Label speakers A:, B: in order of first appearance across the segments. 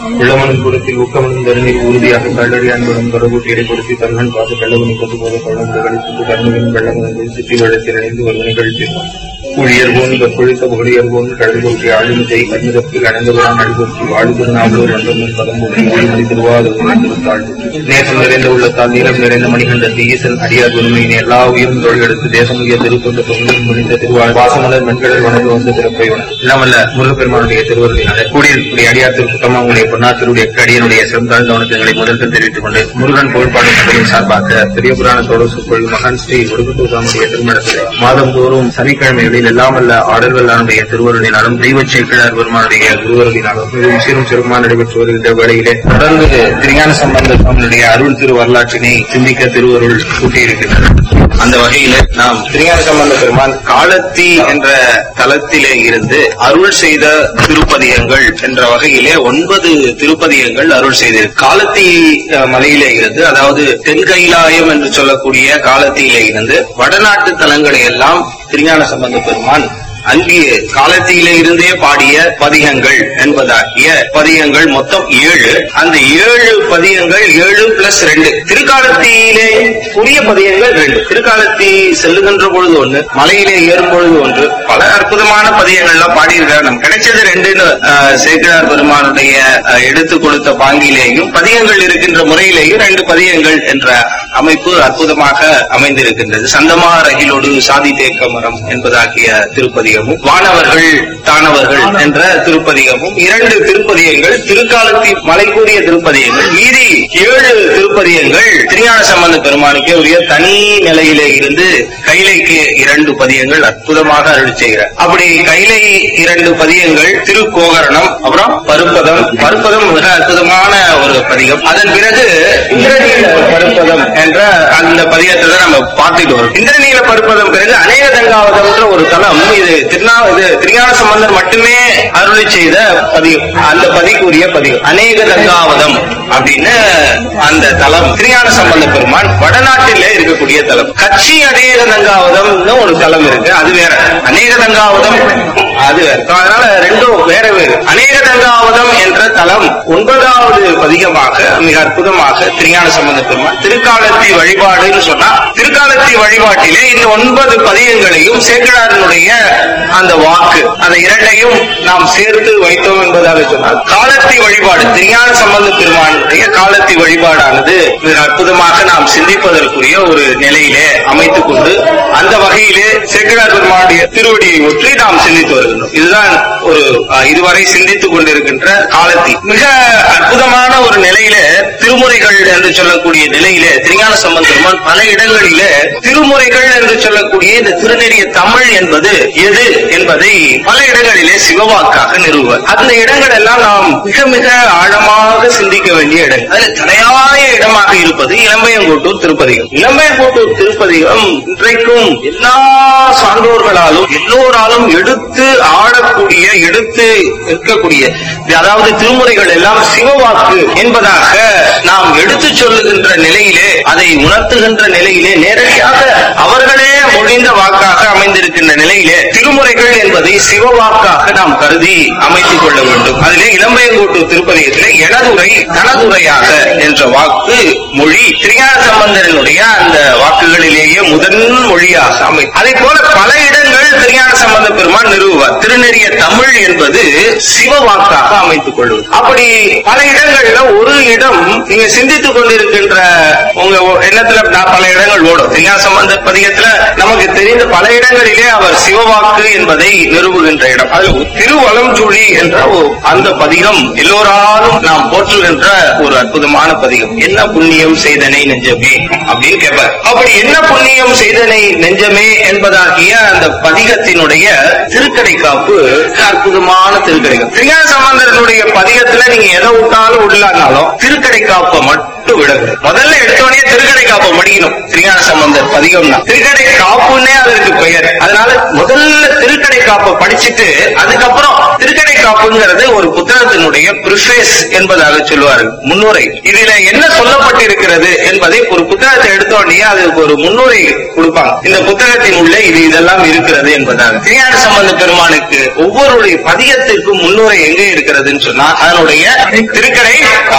A: இளமனும் புறத்தில் ஊக்கமனும் தருணில் உறுதியாக கல்லறி அன்பனும் தொடர்பு இடைப்படுத்தி தருகன் பார்த்து கள்ளவனை கொண்டு போத கள்ளமுறை கழித்து கருணுவின் வெள்ளமனத்தில் சுற்றி வழத்தில் இணைந்து ஒருவனை கழித்திருந்தான் ஊழியர் போன் கற்பொழித்த புகழியர் போன் கடல் கொற்றி ஆளுமிசை கண்ணுதற்கு அடைந்தவரான் அடிபொற்றி வாழு திருநாவலூர் ரெண்டொன்னும் பதம் போற்றி மொழி திருவாரூர் நேசம் நிறைந்த உள்ளத்தால் நீளம் நிறைந்த மணிகண்டத்தை ஈசன் அடியார் உண்மையின் எல்லா உயிரும் தொழிலெடுத்து தேசமுகிய திருத்தொண்ட தொழில் முடிந்த திருவாள் வாசமலர் மென்கடல் வணங்கு வந்த திறப்பை இல்லாமல்ல முருகப்பெருமானுடைய திருவருளினால கூடியிருக்கூடிய அடியார் திருத்தமா உங்களுடைய பொன்னாத்திருடைய அடியனுடைய சிறந்தாழ்ந்த வணக்கங்களை முதல்கள் தெரிவித்துக் கொண்டு முருகன் புகழ்பாடு சபையின் சார்பாக பெரிய புராணத்தோடு சொற்பொழிவு மகான் ஸ்ரீ முருகத்தூசாமுடைய திருமணத்தில் மாதந்தோறும் சனிக்கிழமைகளில் எல்லாமல்ல ஆடல்வல்லானுடைய திருவருளினாலும் தெய்வ சேக்கிழார் பெருமானுடைய திருவருளினாலும் மிகவும் சீரும் சிறப்புமாக நடைபெற்று வருகின்ற வேளையிலே தொடர்ந்து திருஞான சம்பந்த சுவாமியுடைய அருள் திரு வரலாற்றினை சிந்திக்க திருவருள் கூட்டியிருக்கிறது அந்த வகையில நாம் திருஞான சம்பந்த பெருமான் காலத்தி என்ற தலத்திலே இருந்து அருள் செய்த திருப்பதியங்கள் என்ற வகையிலே ஒன்பது திருப்பதியங்கள் அருள் செய்தது காலத்தி அஹ், மலையிலே இருந்து அதாவது தென்கைலாயம் என்று சொல்லக்கூடிய காலத்தியிலே இருந்து வடநாட்டு தலங்களை எல்லாம் திருஞான சம்பந்த பெருமான் அங்கே காலத்தியிலே இருந்தே பாடிய பதிகங்கள் என்பதாகிய பதிகங்கள் மொத்தம் ஏழு அந்த ஏழு பதிகங்கள் ஏழு பிளஸ் ரெண்டு திருக்காலத்தியிலே உரிய பதிகங்கள் ரெண்டு திருக்காலத்தி செல்லுகின்ற பொழுது ஒண்ணு மலையிலே ஏறும் பொழுது ஒன்று பல அற்புதமான பதிகங்கள்லாம் பாடியிருக்காரு நம்ம கிடைச்சது ரெண்டுன்னு ஆஹ், சேக்கிழார் பெருமானுடைய ஆஹ், எடுத்து கொடுத்த பாங்கிலேயும் பதிகங்கள் இருக்கின்ற முறையிலேயும் ரெண்டு பதிகங்கள் என்ற அமைப்பு அற்புதமாக அமைந்திருக்கின்றது சந்தமா ரகிலோடு சாதி தேக்க மரம் என்பதாகிய திருப்பதிகமும் வானவர்கள் தானவர்கள் என்ற திருப்பதிகமும் இரண்டு திருப்பதிகங்கள் திருக்காலத்தி மலைக்கூடிய திருப்பதிகங்கள் மீதி ஏழு திருப்பதிகங்கள் திருஞான சம்பந்த பெருமானுக்கே உரிய தனி நிலையிலே இருந்து கைலைக்கு இரண்டு பதியங்கள் அற்புதமாக அருள் செய்கிறார் அப்படி கைலை இரண்டு பதியங்கள் திருக்கோகரணம் அப்புறம் பருப்பதம் பருப்பதம் மிக அற்புதமான ஒரு பதிகம் அதன் பிறகு இந்திரநீல பருப்பதம் என்ற அந்த பதிகத்தை தான் நம்ம பார்த்துட்டு வரோம் இந்திரநீல பருப்பதம் பிறகு அநேக தங்காவதம்ன்ற ஒரு தலம் இது திருநா இது திருஞான சம்பந்தர் மட்டுமே அருளி செய்த பதிகம் அந்த பதிக்குரிய பதிகம் அநேக தங்காவதம் அப்படின்னு அந்த தலம் திருஞான சம்பந்த பெருமான் வடநாட்டிலே இருக்கக்கூடிய தலம் கட்சி அநேக தங்காவதம்னு ஒரு தலம் இருக்கு அது வேற அநேக தங்காவதம் அது வேற அதனால ரெண்டும் வேற வேறு அநேக தங்காவதம் என்ற தலம் ஒன்பதாவது பதிகமாக மிக அற்புதமாக திருஞான சம்பந்த பெருமான் திருக்காலத்தி வழிபாடுன்னு சொன்னா திருக்காலத்தி வழிபாட்டிலே இந்த ஒன்பது பதிகங்களையும் சேக்கிழாரனுடைய அந்த வாக்கு அந்த இரண்டையும் நாம் சேர்த்து வைத்தோம் என்பதாக சொன்னால் காலத்தி வழிபாடு திருஞான சம்பந்த பெருமானுடைய காலத்தி வழிபாடானது மிக அற்புதமாக நாம் சிந்திப்பதற்குரிய ஒரு நிலையிலே அமைத்துக் கொண்டு அந்த வகையிலே சேக்கிழார் பெருமானுடைய திருவடியை ஒற்றி நாம் சிந்தித்து வருகின்றோம் இதுதான் ஒரு அஹ், இதுவரை சிந்தித்துக் கொண்டிருக்கின்ற காலத்தி மிக அற்புதமான ஒரு நிலையில திருமுறைகள் என்று சொல்லக்கூடிய நிலையிலே திருஞான சம்பந்த பெருமான் பல இடங்களிலே திருமுறைகள் என்று சொல்லக்கூடிய இந்த திருநெறிய தமிழ் என்பது எது என்பதை பல இடங்களிலே சிவவாக்காக நிறுவுவார் அந்த இடங்கள் எல்லாம் நாம் மிக மிக ஆழமாக சிந்திக்க வேண்டிய இடம் அதுல தலையாய இடமாக இருப்பது இளம்பையங்கோட்டூர் திருப்பதிகம் இளம்பையங்கோட்டூர் திருப்பதிகம் இன்றைக்கும் எல்லா சான்றோர்களாலும் எல்லோராலும் எடுத்து ஆடக்கூடிய எடுத்து இருக்கக்கூடிய அதாவது திருமுறைகள் எல்லாம் சிவவாக்கு என்பதாக நாம் எடுத்து சொல்லுகின்ற நிலையிலே அதை உணர்த்துகின்ற நிலையிலே நேரடியாக அவர்களே மொழிந்த வாக்காக அமைந்திருக்கின்ற நிலையிலே திருமுறைகள் என்பதை சிவவாக்காக நாம் கருதி அமைத்துக் கொள்ள வேண்டும் அதிலே இளம்பையங்கோட்டு திருப்பதிகத்திலே எனதுரை தனதுரையாக என்ற வாக்கு மொழி திருஞான சம்பந்தரனுடைய அந்த வாக்குகளிலேயே முதன் மொழியாக அமை அதை போல பல இடங்கள் திருஞான சம்பந்த பெருமான் நிறுவுவார் திருநெறிய தமிழ் என்பது சிவவாக்காக அமைத்துக் கொள்வது அப்படி பல இடங்கள்ல ஒரு இடம் நீங்க சிந்தித்துக் கொண்டிருக்கின்ற உங்க எண்ணத்துல நான் பல இடங்கள் ஓடும் திருஞான சம்பந்த பதிகத்துல நமக்கு தெரிந்த பல இடங்களிலே அவர் சிவவாக்கு என்பதை நிறுவுகின்ற இடம் அதுல திருவலம்சுழி என்ற ஒரு- அந்த பதிகம் எல்லோராலும் நாம் போற்றுகின்ற ஒரு அற்புதமான பதிகம் என்ன புண்ணியம் செய்தனை நெஞ்சமே அப்படின்னு கேட்பார் அப்படி என்ன புண்ணியம் செய்தனை நெஞ்சமே என்பதாகிய அந்த பதிகத்தினுடைய திருக்கடை காப்பு அற்புதமான திருக்கடை காப்பு திருஞான சம்பந்தரனுடைய பதிகத்துல நீங்க எதை விட்டாலும் விடலானாலும் திருக்கடை காப்பை மட்டும் விடக்கூடாது முதல்ல எடுத்தோடனே திருக்கடை காப்பை படிக்கணும் திருஞான சம்பந்தர் பதிகம்னா திருக்கடை காப்புன்னே அதற்கு பெயர் அதனால முதல்ல திருக்கடை காப்பை படிச்சுட்டு அதுக்கப்புறம் திருக்கடை காப்புங்கிறது ஒரு புத்தகத்தினுடைய ப்ரிஃபேஸ் என்பதாக சொல்லுவார்கள் முன்னுரை இதுல என்ன சொல்லப்பட்டிருக்கிறது என்பதை ஒரு புத்தகத்தை எடுத்த உடனே அதுக்கு ஒரு முன்னுரை கொடுப்பாங்க இந்த புத்தகத்தின் உள்ளே இது இதெல்லாம் இருக்கிறது என்பதாக திருஞான சம்பந்த பெருமானுக்கு ஒவ்வொருடைய பதிகத்திற்கும் முன்னுரை எங்கே இருக்கிறதுன்னு சொன்னா அதனுடைய திருக்கடை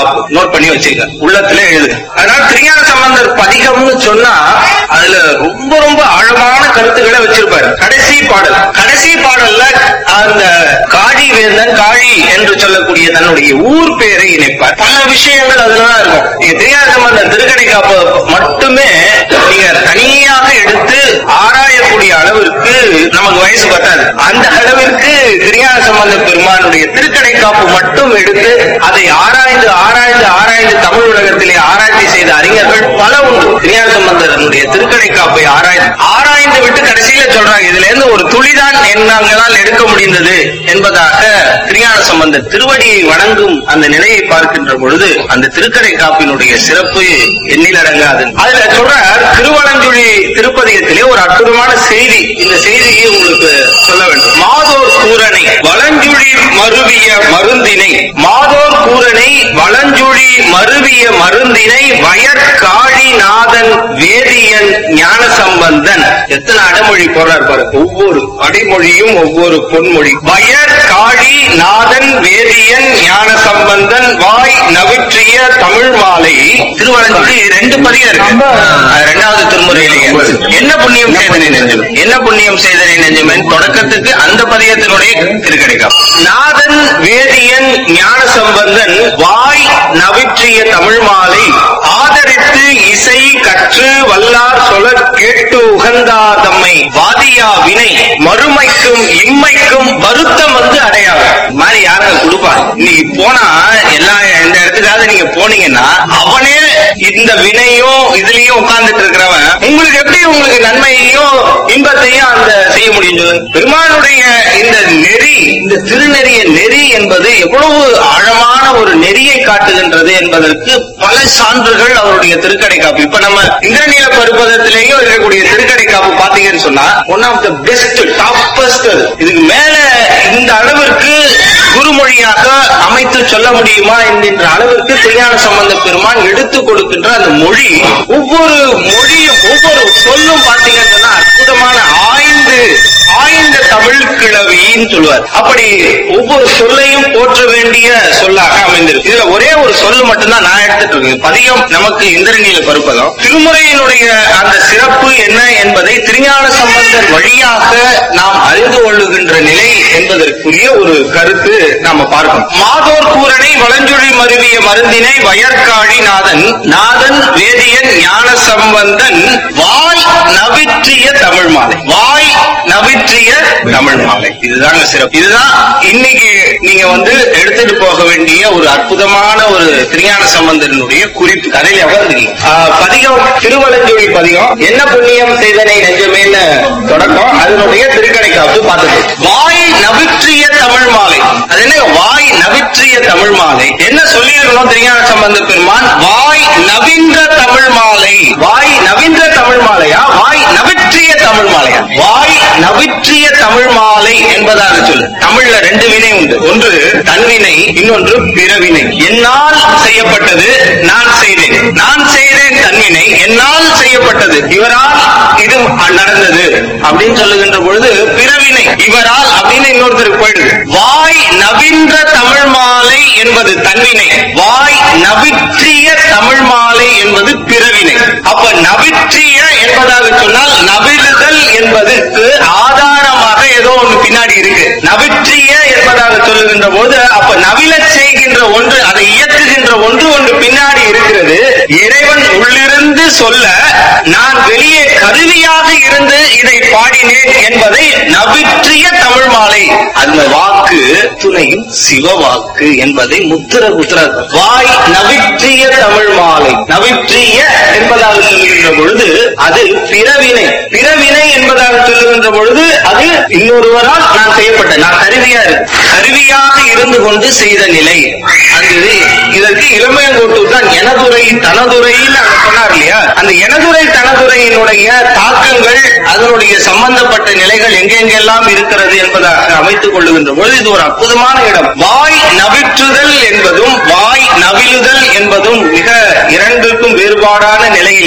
B: காப்பு நோட் பண்ணி வச்சுக்க உள்ளத்துல எழுது அதனால திருஞான சம்பந்தர் பதிகம்னு சொன்னா அதுல ரொம்ப ரொம்ப ஆழமான கருத்துக்களை வச்சிருப்பாரு கடைசி பாடல் கடைசி பாடல்ல அந்த காழி வேந்தன் காழி என்று சொல்லக்கூடிய தன்னுடைய ஊர் பேரை இணைப்பார் பல விஷயங்கள் அதுலதான் இருக்கும் நீங்க திருஞான சம்பந்தர் திருக்கடை காப்பு மட்டுமே நீங்க தனியாக எடுத்து ஆராயக்கூடிய அளவிற்கு நமக்கு வயசு பத்தாது அந்த அளவிற்கு திருஞான சம்பந்த பெருமானுடைய திருக்கடை காப்பு மட்டும் எடுத்து அதை ஆராய்ந்து ஆராய்ந்து ஆராய்ந்து தமிழ் உலகத்திலே ஆராய்ச்சி செய்த அறிஞர்கள் பல உண்டு திருஞான சம்பந்தரனுடைய திருக்கடை காப்பை ஆராய்ந்து ஆராய்ந்து விட்டு கடைசியில சொல்றாங்க இதுல இருந்து ஒரு துளிதான் என்னாங்களால் எடுக்க முடிந்தது என்பதாக திருஞான சம்பந்தர் திருவடியை வணங்கும் அந்த நிலையை பார்க்கின்ற பொழுது அந்த திருக்கடை காப்பினுடைய சிறப்பு எண்ணிலடங்காது அதுல சொல்றார் திருவலஞ்சுழி திருப்பதியத்திலே ஒரு அற்புதமான செய்தி இந்த செய்தியை உங்களுக்கு சொல்ல வேண்டும் மாதோர் கூரனை வலஞ்சுழி மருவிய மருந்தினை மாதோர் கூரனை வலஞ்சுழி மருவிய மருந்தினை வயற்காழி நாதன் வேதியன் ஞான சம்பந்தன் எத்தனை அடைமொழி போடுறார் பாரு ஒவ்வொரு அடைமொழியும் ஒவ்வொரு பொன்மொழி வயற்காழி நாதன் வேதியன் ஞான சம்பந்தன் வாய் நவிற்றிய தமிழ் மாலை திருவலஞ்சுழி ரெண்டு பதியம் இருக்கு அது ரெண்டாவது திருமுறையிலேயே என்ன புண்ணியம் செய்தனை நெஞ்சம் என்ன புண்ணியம் செய்தனை நெஞ்சம் தொடக்கத்துக்கு அந்த பதியத்தினுடைய திருக்கடைக்கம் நாதன் வேதியன் ஞான சம்பந்தன் வாய் நவிற்றிய தமிழ் மாலை ஆதரித்து இசை கற்று வல்லார் சொல கேட்டு உகந்தார் தம்மை வாதியா வினை மறுமைக்கும் இம்மைக்கும் வருத்தம் வந்து அடையாளம் இந்த மாதிரி யாருங்க கொடுப்பா இன்னைக்கு போனா எல்லா எந்த இடத்துக்காவது நீங்க போனீங்கன்னா அவனே இந்த வினையும் இதுலயும் உட்கார்ந்துட்டு இருக்கிறவன் உங்களுக்கு எப்படி உங்களுக்கு நன்மையையும் இன்பத்தையும் அந்த செய்ய முடியும் சொல்லுங்க பெருமானுடைய இந்த நெறி இந்த திருநெறிய நெறி என்பது எவ்வளவு ஆழமான ஒரு நெறியை காட்டுகின்றது என்பதற்கு பல சான்றுகள் அவருடைய திருக்கடை காப்பு இப்ப நம்ம இந்திரநீல பருப்பதத்திலேயும் இருக்கக்கூடிய திருக்கடை காப்பு பாத்தீங்கன்னு சொன்னா one of the best toppest இதுக்கு மேல இந்த அளவிற்கு குருமொழியாக அமைத்து சொல்ல முடியுமா என்கின்ற அளவிற்கு திருஞான சம்பந்த பெருமான் எடுத்து கொடுக்கின்ற அந்த மொழி ஒவ்வொரு மொழியும் ஒவ்வொரு சொல்லும் பாத்தீங்கன்னு சொன்னா அற்புதமான ஆய்ந்து ஆய்ந்த தமிழ் கிழவின்னு சொல்லுவார் அப்படி ஒவ்வொரு சொல்லையும் போற்ற வேண்டிய சொல்லாக அமைந்திருக்கு இதுல ஒரே ஒரு சொல்லு மட்டும்தான் நான் எடுத்துட்டு இருக்கேன் பதிகம் நமக்கு இந்திரநீல பருப்பதம் திருமுறையினுடைய அந்த சிறப்பு என்ன என்பதை திருஞான சம்பந்தர் வழியாக நாம் அறிந்து கொள்ளுகின்ற நிலை என்பதற்குரிய ஒரு கருத்து நாம பார்க்கணும் மாதோர் கூரனை வளஞ்சுழி மருவிய மருந்தினை வயற்காழி நாதன் நாதன் வேதியன் ஞான சம்பந்தன் வாய் நவிற்றிய தமிழ் மாலை வாய் நவிற்றிய தமிழ் மாலை இதுதாங்க சிறப்பு இதுதான் இன்னைக்கு நீங்க வந்து எடுத்துட்டு போக வேண்டிய ஒரு அற்புதமான ஒரு திருஞான சம்பந்தனுடைய குறிப்பு கதையில எவ்வளவு பதிகம் திருவலஞ்சொலி பதிகம் என்ன புண்ணியம் செய்தனை நெஞ்சமேன்னு தொடக்கம் அதனுடைய திருக்கடை காப்பு பார்த்தது வாய் நவிற்றிய தமிழ் மாலை அது என்ன வாய் நவிற்றிய தமிழ் மாலை என்ன சொல்லியிருக்கணும் திருஞான சம்பந்த பெருமான் வாய் நவீன்ற தமிழ் மாலை வாய் நவீன்ற தமிழ் மாலையா வாய் நவிற்றிய தமிழ் மாலையா வாய் நவிற்றிய தமிழ் மாலை என்பதாக சொல்லு தமிழ்ல ரெண்டு வினை உண்டு ஒன்று தன்வினை இன்னொன்று பிறவினை என்னால் செய்யப்பட்டது நான் செய்தேன் நான் செய்தேன் தன்வினை என்னால் செய்யப்பட்டது இவரால் இது நடந்தது அப்படின்னு சொல்லுகின்ற பொழுது பிறவினை இவரால் அப்படின்னு இன்னொருத்தருக்கு போயிடுது வாய் நவீன்ற தமிழ் மாலை என்பது தன்வினை வாய் நவிற்றிய தமிழ் மாலை என்பது பிறவினை அப்ப நவிற்றிய என்பதாக சொன்னால் நவிழுதல் என்பதற்கு ஆதாரமாக ஏதோ ஒண்ணு பின்னாடி இருக்கு நவிற்றிய என்பதாக சொல்லுகின்ற போது அப்ப நவிழச் செய்கின்ற ஒன்று அதை இயக்குகின்ற ஒன்று ஒன்று பின்னாடி இருக்கிறது இறைவன் உள்ளிருந்து சொல்ல நான் வெளியே கருவியாக இருந்து இதை பாடினேன் என்பதை நவிற்றிய தமிழ் மாலை அந்த வாக்கு துணையும் சிவ வாக்கு என்பதை முத்திர முத்திர வாய் நவிற்றிய தமிழ் மாலை நவிற்றிய என்பதாக சொல்லுகின்ற பொழுது அது பிறவினை பிறவினை என்பதாக சொல்லுகின்ற பொழுது அது இன்னொருவரால் நான் செய்யப்பட்ட நான் கருவியா இருக்கு கருவியாக இருந்து கொண்டு செய்த நிலை அது இதற்கு இளமையங்கோட்டூர் தான் எனதுரை தனதுரையில் அங்க சொன்னார் இல்லையா அந்த எனதுரை தனதுரையினுடைய தாக்கங்கள் அதனுடைய சம்பந்தப்பட்ட நிலைகள் எங்கெங்கெல்லாம் இருக்கிறது என்பதாக அமைத்துக் கொள்ளுகின்ற பொழுது இது ஒரு அற்புதமான இடம் வாய் நவிற்றுதல் என்பதும் வாய் நவிழுதல் என்பதும் மிக இரண்டுக்கும் வேறுபாடான நிலையிலே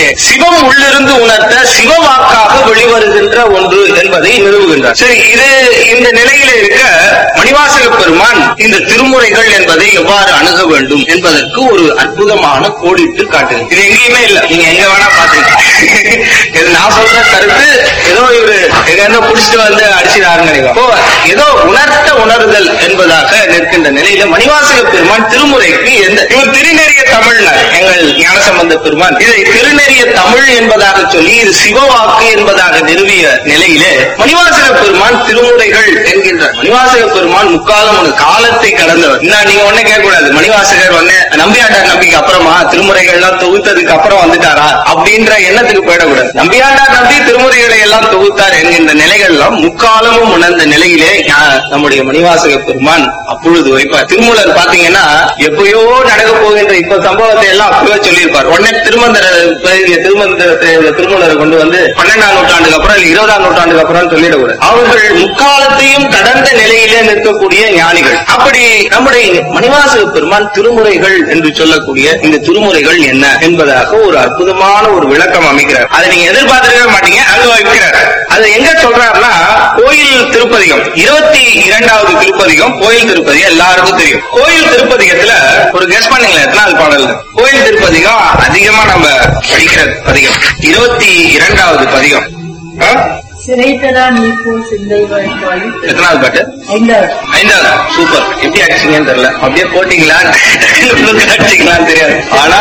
B: சிவம் உள்ளிருந்து உணர்த்த சிவவாக்காக வெளிவருகின்ற ஒன்று என்பதை நிறுவுகின்றார் சரி இது இந்த நிலையில இருக்க மணிவாசக பெருமான் இந்த திருமுறைகள் என்பதை எவ்வாறு அணுக வேண்டும் என்பதற்கு ஒரு அற்புதமான கோடிட்டு காட்டுது இது எங்கேயுமே இல்ல நீங்க எங்க வேணா பாத்துக்கலாம் இது நான் சொல்ற கருத்து ஏதோ இவரு எங்க இருந்தோ புடிச்சிட்டு வந்து அடிச்சிடாருன்னு நினைக்கிறேன் அப்போ ஏதோ உணர்த்த உணர்தல் என்பதாக நிற்கின்ற நிலையில மணிவாசக பெருமான் திருமுறைக்கு எந்த இவர் திருநெறிய தமிழ்னார் எங்கள் ஞானசம்பந்த பெருமான் இதை திருநெறிய தமிழ் என்பதாக சொல்லி இது சிவவாக்கு என்பதாக நிறுவிய நிலையிலே மணிவாசக பெருமான் திருமுறைகள் என்கின்றார் மணிவாசக பெருமான் முக்காலம் ஒரு காலத்தை கடந்தவர் இன்னும் நீங்க ஒண்ணு கேட்க கூடாது மணிவாசகர் ஒண்ணு நம்பியாண்டார் நம்பிக்கை அப்புறமா திருமுறைகள் எல்லாம் தொகுத்ததுக்கு அப்புறம் வந்துட்டாரா அப்படின்ற எண்ணத்துக்கு போயிடக்கூடாது நம்பியாண்டார் நம்பி திருமுறைகளை எல்லாம் தொகுத்தார் என்கின்ற நிலைகள் எல்லாம் முக்காலமும் உணர்ந்த நிலையிலே ஞா- நம்முடைய மணிவாசக பெருமான் அப்பொழுது வைப்பார் திருமூலர் பாத்தீங்கன்னா எப்பயோ நடக்க போகின்ற இப்ப சம்பவத்தை எல்லாம் அப்பவே சொல்லியிருப்பார் உடனே திருமந்திர பெரிய திருமந்திரத்தை இந்த திருமூலரை கொண்டு வந்து பன்னெண்டாம் நூற்றாண்டுக்கு அப்புறம் இல்ல இருபதாம் நூற்றாண்டுக்கு அப்புறம் சொல்லிடக்கூடாது அவர்கள் முக்காலத்தையும் கடந்த நிலையிலே நிற்கக்கூடிய ஞானிகள் அப்படி நம்முடைய மணிவாசக பெருமான் திருமுறைகள் என்று சொல்லக்கூடிய இந்த திருமுறைகள் என்ன என்பதாக ஒரு அற்புதமான ஒரு விளக்கம் அமைக்கிறார் அதை நீங்க எதிர்பார்த்திருக்கவே மாட்டீங்க அங்க வைக்கிறார் அது எங்க சொல்றாருன்னா கோயில் திருப்பதிகம் இருபத்தி இரண்டாவது திருப்பதிகம் கோயில் திருப்பதிகம் எல்லாருக்கும் தெரியும் கோயில் திருப்பதிகத்துல ஒரு கெஸ் பண்ணீங்களா எத்தனாவது பாடல் கோயில் திருப்பதிகம் அதிகமா நம்ம படிக்கிற பதிகம் இருபத்தி இரண்டாவது பதிகம் ஆ?
C: சிறைத்தரா நீர் போல் சிந்தை வாழ்வாய்
B: எத்தனாவது பாட்டு
C: ஐந்தாவது
B: ஐந்தாவது சூப்பர் எப்படி அடிச்சீங்கன்னு தெரியல அப்படியே போட்டீங்களா அடிச்சீங்களான்னு தெரியாது ஆனா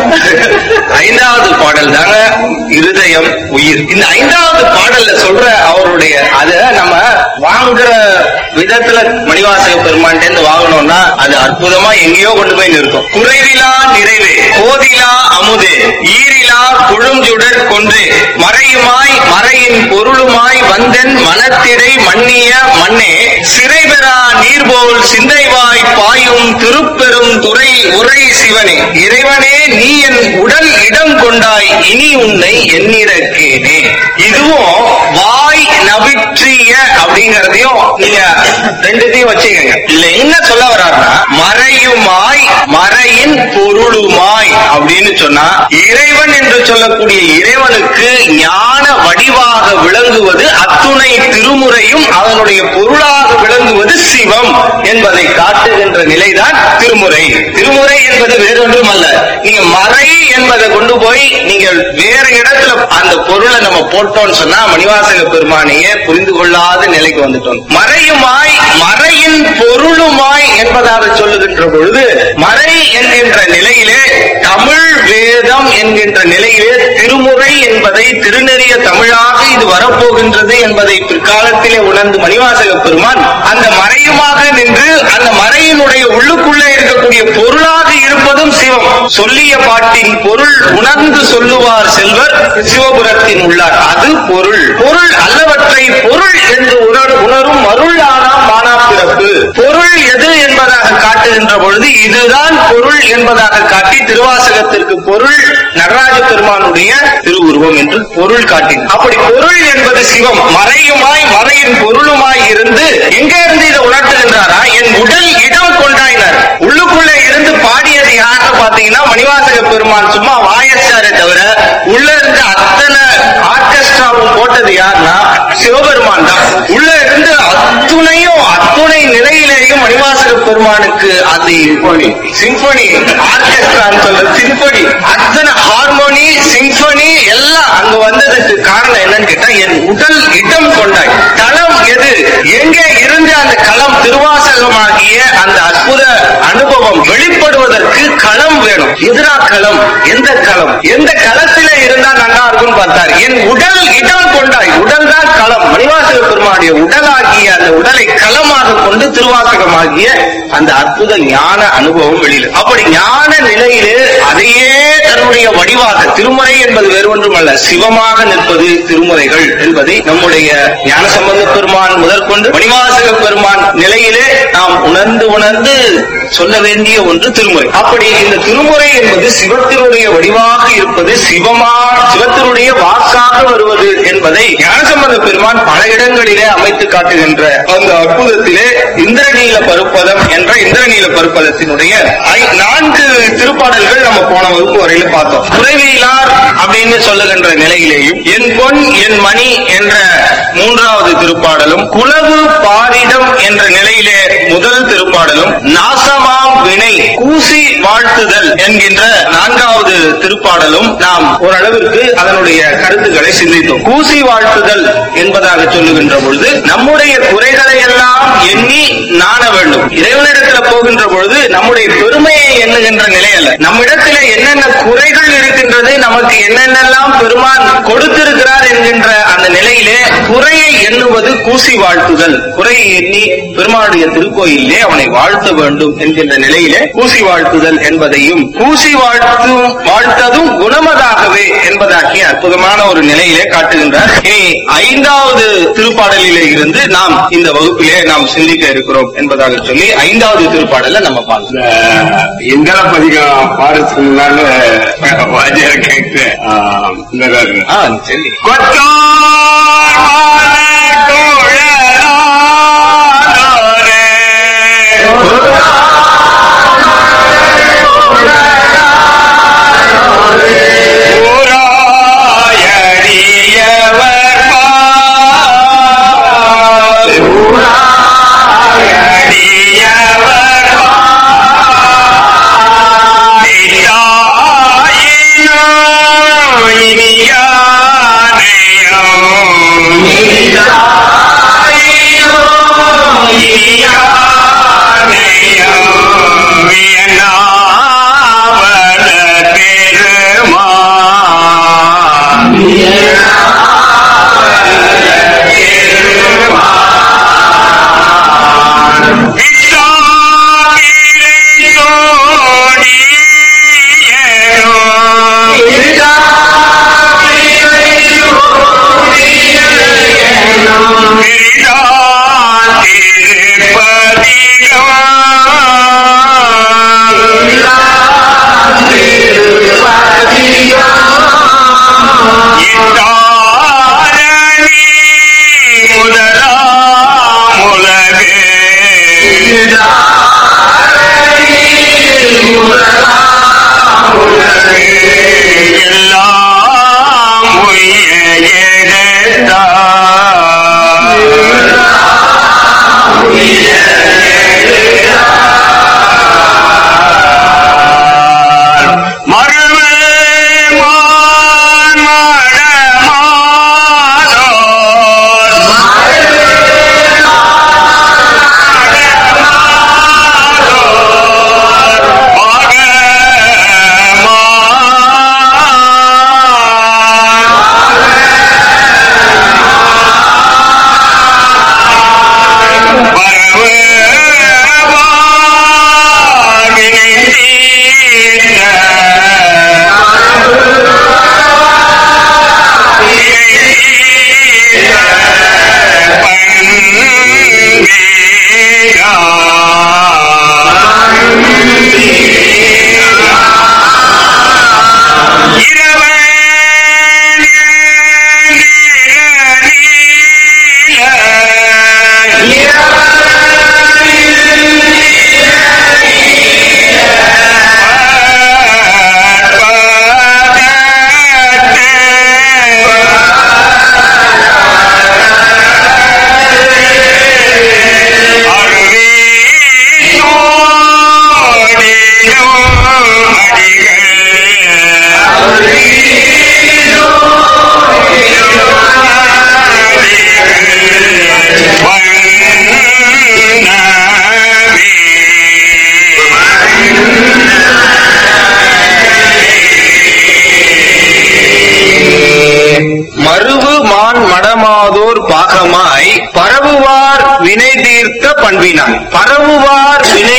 B: ஐந்தாவது பாடல் தாங்க இருதயம் உயிர் இந்த ஐந்தாவது பாடல்ல சொல்ற அவருடைய அத நம்ம வாங்குற விதத்துல மணிவாசக பெருமான்ட்ட இருந்து வாங்கணும்னா அது அற்புதமா எங்கேயோ கொண்டு போய் நிறுத்தும் குறைவிலா நிறைவே கோதிலா அமுதே ஈரிலா குழுஞ்சுடர் கொன்றே மறையுமாய் மறையின் பொருளுமாய் வந்தன் மனத்திரை மன்னிய மண்ணே சிறைபெறா நீர்போல் சிந்தைவாய் பாயும் திருப்பெரும் துறை உரை சிவனே இறைவனே நீ என் உடல் இடம் கொண்டாய் இனி உன்னை எண்ணிறக்கேனே இதுவும் வாய் நவிற்றிய அப்படிங்கறதையும் நீங்க ரெண்டுத்தையும் வச்சுக்கோங்க இதுல என்ன சொல்ல வர்றாருன்னா மறையுமாய் மறையின் பொருளுமாய் அப்படின்னு சொன்னா இறைவன் என்று சொல்லக்கூடிய இறைவனுக்கு ஞான வடிவாக விளங்குவது அத்துணை திருமுறையும் அதனுடைய பொருளாக விளங்குவது சிவம் என்பதை காட்டுகின்ற நிலைதான் திருமுறை திருமுறை என்பது வேறொன்றும் அல்ல நீங்க மறை என்பதை கொண்டு போய் நீங்க வேற இடத்துல அந்த பொருளை நம்ம போட்டோம்னு சொன்னா மணிவாசக பெருமானையே புரிந்து கொள்ளாத நிலைக்கு வந்துட்டோம் மறையுமாய் மறையின் பொருளுமாய் என்பதாக சொல்லுகின்ற பொழுது மறை என்கின்ற நிலையிலே தமிழ் வேதம் என்கின்ற நிலையிலே திருமுறை என்பதை திருநெறிய தமிழாக இது வரப்போகின்றது என்பதை பிற்காலத்திலே உணர்ந்து மணிவாசக பெருமான் அந்த மறையுமாக நின்று அந்த மறையினுடைய உள்ளுக்குள்ளே இருக்கக்கூடிய பொருளாக இருப்பதும் சிவம் சொல்லிய பாட்டின் பொருள் உணர்ந்து சொல்லுவார் செல்வர் சிவபுரத்தின் உள்ளார் அது பொருள் பொருள் அல்லவற்றை பொருள் என்று உணர் உணரும் மருள் ஆனாம் மானா பிறப்பு பொருள் எது என்பதாக காட்டுகின்ற பொழுது இதுதான் பொருள் என்பதாக காட்டி திருவாசகத்திற்கு பொருள் நடராஜ பெருமானுடைய திருவுருவம் என்று பொருள் காட்டினார் அப்படி பொருள் என்பது சிவம் மறையுமாய் மறையின் பொருளுமாய் இருந்து எங்க இருந்து இதை உணர்த்துகின்றாரா என் உடல் இடம் கொண்டாயினார் உள்ளுக்குள்ளே இருந்து பாடியது யாருன்னு பாத்தீங்கன்னா மணிவாசக பெருமான் சும்மா வாயச்சாரே தவிர உள்ள இருந்து அத்தனை ஆர்கெஸ்ட்ராவும் போட்டது யாருன்னா சிவபெருமான் தான் உள்ள இருந்து அத்துணையும் அத்துணை நிலையிலேயும் மணிவாசக பெருமானுக்கு அந்த சிம்பனி ஆர்கெஸ்ட்ரான்னு சொல்ற சிம்பனி அத்தனை ஹார்மோனி சிம்பனி எல்லாம் அங்க வந்ததுக்கு காரணம் என்னன்னு கேட்டா என் உடல் இடம் கொண்டாய் தளம் எது எங்கே இருந்து அந்த களம் திருவாசகமாகிய அந்த அற்புத அனுபவம் வெளிப்படுவதற்கு களம் வேணும் எதிரா களம் எந்த களம் எந்த களத்திலே இருந்தா நல்லா இருக்கும்னு பார்த்தார் என் உடல் இடம் கொண்டாய் உடல் தான் களம் மணிவாசக பெருமானுடைய உடலாகிய அந்த உடலை களமாக கொண்டு திருவாசகமாகிய அந்த அற்புத ஞான அனுபவம் வெளியில அப்படி ஞான நிலையிலே அதையே தன்னுடைய வடிவாக திருமுறை என்பது வேறு ஒன்றும் அல்ல சிவமாக நிற்பது திருமுறைகள் என்பதை நம்முடைய ஞான சம்பந்த பெருமான் முதற்கொண்டு மணிவாசக பெருமான் நிலையிலே நாம் உணர்ந்து உணர்ந்து சொல்ல வேண்டிய ஒன்று திருமுறை அப்படி இந்த திருமுறை என்பது சிவத்தினுடைய வடிவாக இருப்பது சிவமாக சிவபெருமான் சிவத்தினுடைய வாக்காக வருவது என்பதை ஞானசம்பந்த பெருமான் பல இடங்களிலே அமைத்து காட்டுகின்ற அந்த அற்புதத்திலே இந்திரநீல பருப்பதம் என்ற இந்திரநீல பருப்பதத்தினுடைய ஐ- நான்கு திருப்பாடல்கள் நம்ம போன வகுப்பு வரையில பார்த்தோம் குறைவிலார் அப்படின்னு சொல்லுகின்ற நிலையிலேயும் என் பொன் என் மணி என்ற மூன்றாவது திருப்பாடலும் குலவு பாரிடம் என்ற நிலையிலே முதல் திருப்பாடலும் நாசமாம் வினை கூசி வாழ்த்துதல் என்கின்ற நான்காவது திருப்பாடலும் நாம் ஓரளவிற்கு அதனுடைய கருத்துக்களை சிந்தித்தோம் கூசி வாழ்த்துதல் என்பதாக சொல்லுகின்ற பொழுது நம்முடைய குறைகளை எல்லாம் எண்ணி நாண வேண்டும் இறைவனிடத்துல போகின்ற பொழுது நம்முடைய பெருமையை எண்ணுகின்ற நிலை அல்ல நம்மிடத்துல என்னென்ன குறைகள் இருக்கின்றது நமக்கு என்னென்னலாம் பெருமான் கொடுத்திருக்கிறார் என்கின்ற அந்த நிலையிலே குறையை எண்ணுவது கூசி வாழ்த்துதல் குறையை எண்ணி பெருமானுடைய திருக்கோயிலே அவனை வாழ்த்த வேண்டும் என்கின்ற நிலையிலே கூசி வாழ்த்துதல் என்பதையும் கூசி வாழ்த்தும் வாழ்த்ததும் குணமதாகவே என்பதாகிய அற்புதமான ஒரு நிலையிலே காட்டுகின்றார் இனி ஐந்தாவது திருப்பாடலிலே இருந்து நாம் இந்த வகுப்பிலே நாம் சிந்திக்க இருக்கிறோம் என்பதாக சொல்லி ஐந்தாவது திருப்பாடலை நம்ம பார்க்கலாம்
D: இந்திர பதிகம் பாடுறதுக்கு முன்னால வாஜியார் கேட்டு இந்த
B: ஆ சரி
D: கொத்தார் மாலை குழலானோரே. ஊராயடியவர் பால். ஊராயடியவர் பால். இதாயினோ இனியானையோ. இனியானையோ. வியனாவல பெருமான். விசாரிரை கோடியனோ. பிரிதான் இத்தாரணி முதலாம் உலகே. எல்லாம் உய்ய மறுவே
B: மருவு மான் மடமாதோர் பாகமாய் பரவுவார் வினை தீர்த்த பண்பினான் பரவுவார் வினை தீர்த்த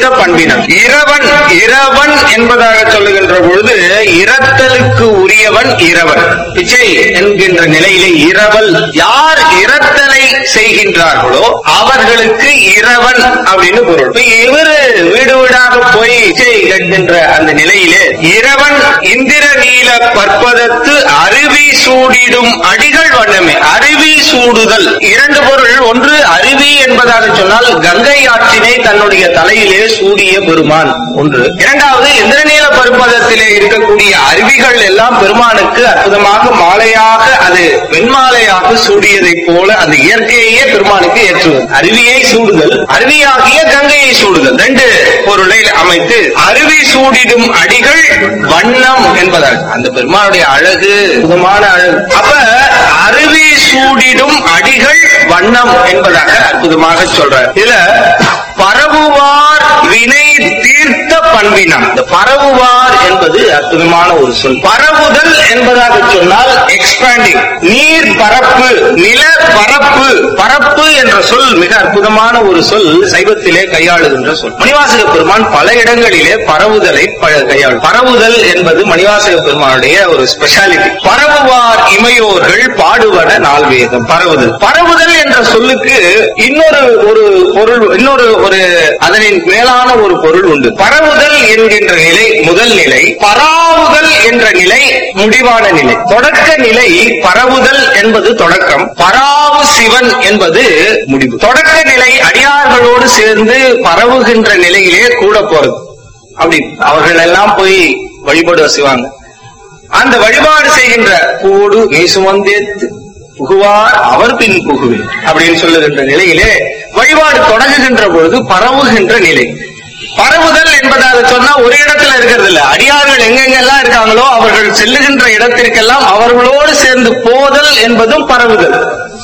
B: பண்பினம் இரவன் இரவன் என்பதாக சொல்லுகின்ற பொழுது இரத்தலுக்கு உரியவன் இரவன் பிச்சை என்கின்ற நிலையிலே இரவல் யார் இரத்தலை செய்கின்றார்களோ அவர்களுக்கு இரவன் அப்படின்னு பொருள் இப்ப இவரு வீடு வீடாக போய் பிச்சை கேட்கின்ற அந்த நிலையிலே இரவன் இந்திர நீல பற்பதத்து அருவி சூடிடும் அடிகள் வண்ணமே அருவி சூடுதல் இரண்டு பொருள் ஒன்று அருவி என்பதாக சொன்னால் கங்கை ஆற்றினை தன்னுடைய தலையிலே சூடிய பெருமான் ஒன்று இரண்டாவது இந்திரநீல பருப்பதத்திலே இருக்கக்கூடிய அருவிகள் எல்லாம் பெருமானுக்கு அற்புதமாக மாலையாக அது வெண்மாலையாக சூடியதைப் போல அந்த இயற்கையே பெருமானுக்கு ஏற்றுவது அருவியை சூடுதல் அருவியாகிய கங்கையை சூடுதல் ரெண்டு பொருளை அமைத்து அருவி சூடிடும் அடிகள் வண்ணம் என்பதாக அந்த பெருமானுடைய அழகு அற்புதமான அழகு அப்ப அருவி சூடிடும் அடிகள் வண்ணம் என்பதாக அற்புதமாக சொல்றார் இதுல பரவுவார் வினை தீர்த்த பண்பினம் இந்த பரவுவார் என்பது அற்புதமான ஒரு சொல் பரவுதல் என்பதாக சொன்னால் எக்ஸ்பாண்டிங் நீர் பரப்பு நில பரப்பு பரப்பு என்ற சொல் மிக அற்புதமான ஒரு சொல் சைவத்திலே கையாளுகின்ற சொல் மணிவாசக பெருமான் பல இடங்களிலே பரவுதலை ப- கையாளும் பரவுதல் என்பது மணிவாசக பெருமானுடைய ஒரு ஸ்பெஷாலிட்டி பரவுவார் இமையோர்கள் பாடுவன நால்வேதம் பரவுதல் பரவுதல் என்ற சொல்லுக்கு இன்னொரு ஒரு பொருள் இன்னொரு ஒரு அதனின் மேலான ஒரு பொருள் உண்டு பரவுதல் என்கின்ற நிலை முதல் நிலை பராவுதல் என்ற நிலை முடிவான நிலை தொடக்க நிலை பரவுதல் என்பது தொடக்கம் பராவு சிவன் என்பது முடிவு தொடக்க நிலை அடியார்களோடு சேர்ந்து பரவுகின்ற நிலையிலே கூட போறது அப்படி அவர்கள் எல்லாம் போய் வழிபடு செய்வாங்க அந்த வழிபாடு செய்கின்ற கூடு நீ சுமந்தேத்து புகுவார் அவர் பின் புகுவேன் அப்படின்னு சொல்லுகின்ற நிலையிலே வழிபாடு தொடங்குகின்ற பொழுது பரவுகின்ற நிலை பரவுதல் என்பதாக சொன்னா ஒரு இடத்துல இருக்கிறது இல்ல அடியார்கள் எங்கெங்கெல்லாம் இருக்காங்களோ அவர்கள் செல்லுகின்ற இடத்திற்கெல்லாம் அவர்களோடு சேர்ந்து போதல் என்பதும் பரவுதல்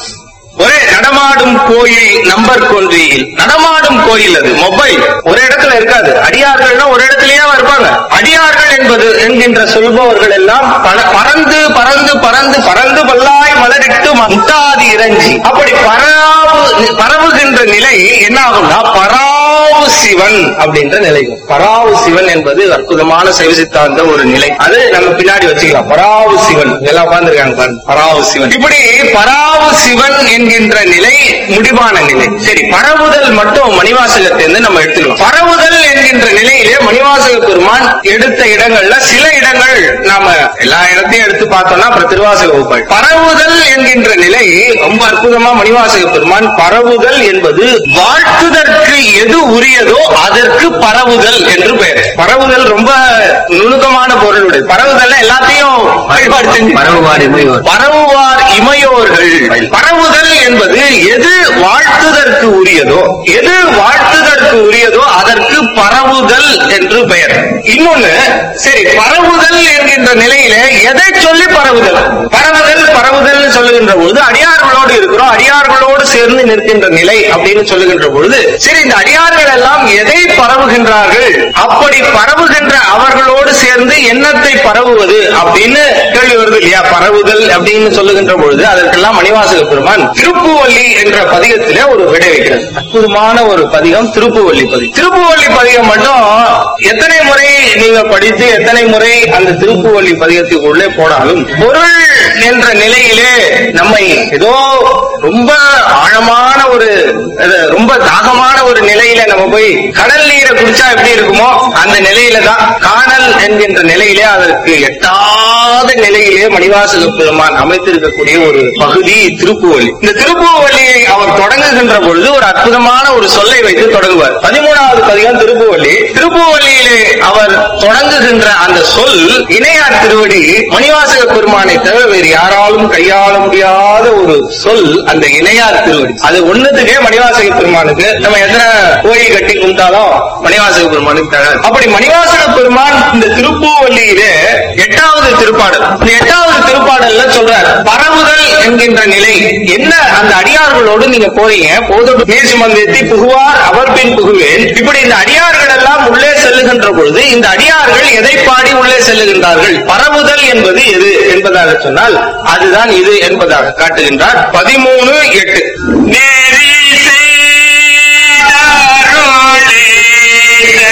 B: ஒரே நடமாடும் கோயில் நம்பர் கொன்றியில் நடமாடும் கோயில் அது மொபைல் ஒரு இடத்துல இருக்காது அடியார்கள்னா ஒரு இடத்துலயே இருப்பாங்க அடியார்கள் என்பது என்கின்ற சொல்பவர்கள் எல்லாம் பல- பறந்து பறந்து பறந்து பறந்து பல்லாய் மலரிட்டு முட்டாதி இறங்கி அப்படி பராவு பரவுகின்ற நிலை என்ன ஆகும்னா பராவு சிவன் அப்படின்ற நிலை பராவு சிவன் என்பது அற்புதமான சைவ சித்தாந்த ஒரு நிலை அது நம்ம பின்னாடி வச்சுக்கலாம் பராவு சிவன் எல்லாம் உட்கார்ந்துருக்காங்க பாருங்க பராவு சிவன் இப்படி பராவு சிவன் என்கின்ற நிலை முடிவான நிலை சரி பரவுதல் மட்டும் மணிவாசகத்திலிருந்து நம்ம எடுத்துக்கலாம் பரவுதல் என்கின்ற நிலையிலே மணிவாசக பெருமான் எடுத்த இடங்கள்ல சில இடங்கள் நாம எல்லா இடத்தையும் எடுத்து பார்த்தோம்னா அப்புறம் திருவாசக வகுப்பாள் பரவுதல் என்கின்ற நிலை ரொம்ப அற்புதமா மணிவாசக பெருமான் பரவுதல் என்பது வாழ்த்துதற்கு எது உரியதோ அதற்கு பரவுதல் என்று பெயர் பரவுதல் ரொம்ப நுணுக்கமான பொருளுடைய பரவுதல் எல்லாத்தையும் வழிபாடு செஞ்சு
E: பரவுவார் இமையோர்
B: பரவுவார் இமையோர்கள் பரவுதல் என்பது எது வாழ்த்துதற்கு உரியதோ எது வாழ்த்துதற்கு உரியதோ அதற்கு பரவுதல் என்று பெயர் இன்னொன்னு சரி பரவுதல் என்கின்ற நிலையில எதை சொல்லி பரவுதல் பரவுதல் பரவுதல் சொல்லுகின்ற பொழுது அடியார்களோடு இருக்கிறோம் அடியார்களோடு சேர்ந்து நிற்கின்ற நிலை அப்படின்னு சொல்லுகின்ற பொழுது சரி இந்த அடியார்கள் எல்லாம் எதை பரவுகின்றார்கள் அப்படி பரவுகின்ற அவர்களோடு சேர்ந்து எண்ணத்தை பரவுவது அப்படின்னு கேள்வி வருது இல்லையா பரவுதல் அப்படின்னு சொல்லுகின்ற பொழுது அதற்கெல்லாம் மணிவாசக பெருமான் திருப்புவள்ளி என்ற பதிகத்திலே ஒரு விடை வைக்கிறது அற்புதமான ஒரு பதிகம் திருப்புவள்ளி பதிகம் திருப்புவள்ளி பதிகம் மட்டும் எத்தனை முறை நீங்க படித்து எத்தனை முறை அந்த திருப்புவள்ளி பதிகத்துக்குள்ளே போனாலும் பொருள் என்ற நிலையிலே நம்மை ஏதோ ரொம்ப ஆழமான ஒரு அது ரொம்ப தாகமான ஒரு நிலையில நம்ம போய் கடல் நீரை குடிச்சா எப்படி இருக்குமோ அந்த நிலையில தான் காணல் என்கின்ற நிலையிலே அதற்கு எட்டாத நிலையிலே மணிவாசக பெருமான் அமைத்திருக்கக்கூடிய ஒரு பகுதி திருப்புவள்ளி இந்த திருப்புவள்ளியை அவர் தொடங்குகின்ற பொழுது ஒரு அற்புதமான ஒரு சொல்லை வைத்து தொடங்குவார் பதிமூணாவது பதிகம் திருப்புவள்ளி திருப்புவள்ளியிலே அவர் தொடங்குகின்ற அந்த சொல் இணையார் திருவடி மணிவாசக பெருமானை தவிர வேறு யாராலும் கையாள முடியாத ஒரு சொல் அந்த இணையார் திருவடி அது ஒண்ணுத்துக்கே மணிவாசக பெருமானுக்கு நம்ம எத்தனை கோயில் கட்டி கும்பிட்டாலும் மணிவாசக பெருமானுக்கு தராது அப்படி மணிவாசக பெருமான் இந்த திருப்பூவல்லியிலே எட்டாவது திருப்பாடல் இந்த எட்டாவது திருப்பாடல்ல சொல்றார் பரவுதல் என்கின்ற நிலை என்ன அந்த அடியார்களோடு நீங்க போறீங்க போதோடு நீர் சுமந்தேத்தி புகுவார் அவர் பின் புகுவேன் இப்படி இந்த அடியார்கள் எல்லாம் உள்ளே செல்லுகின்ற பொழுது இந்த அடியார்கள் எதை பாடி உள்ளே செல்லுகின்றார்கள் பரவுதல் என்பது எது என்பதாக சொன்னால் அதுதான் இது என்பதாக காட்டுகின்றார் பதிமூணு எட்டு
D: நெறி செய்தருளே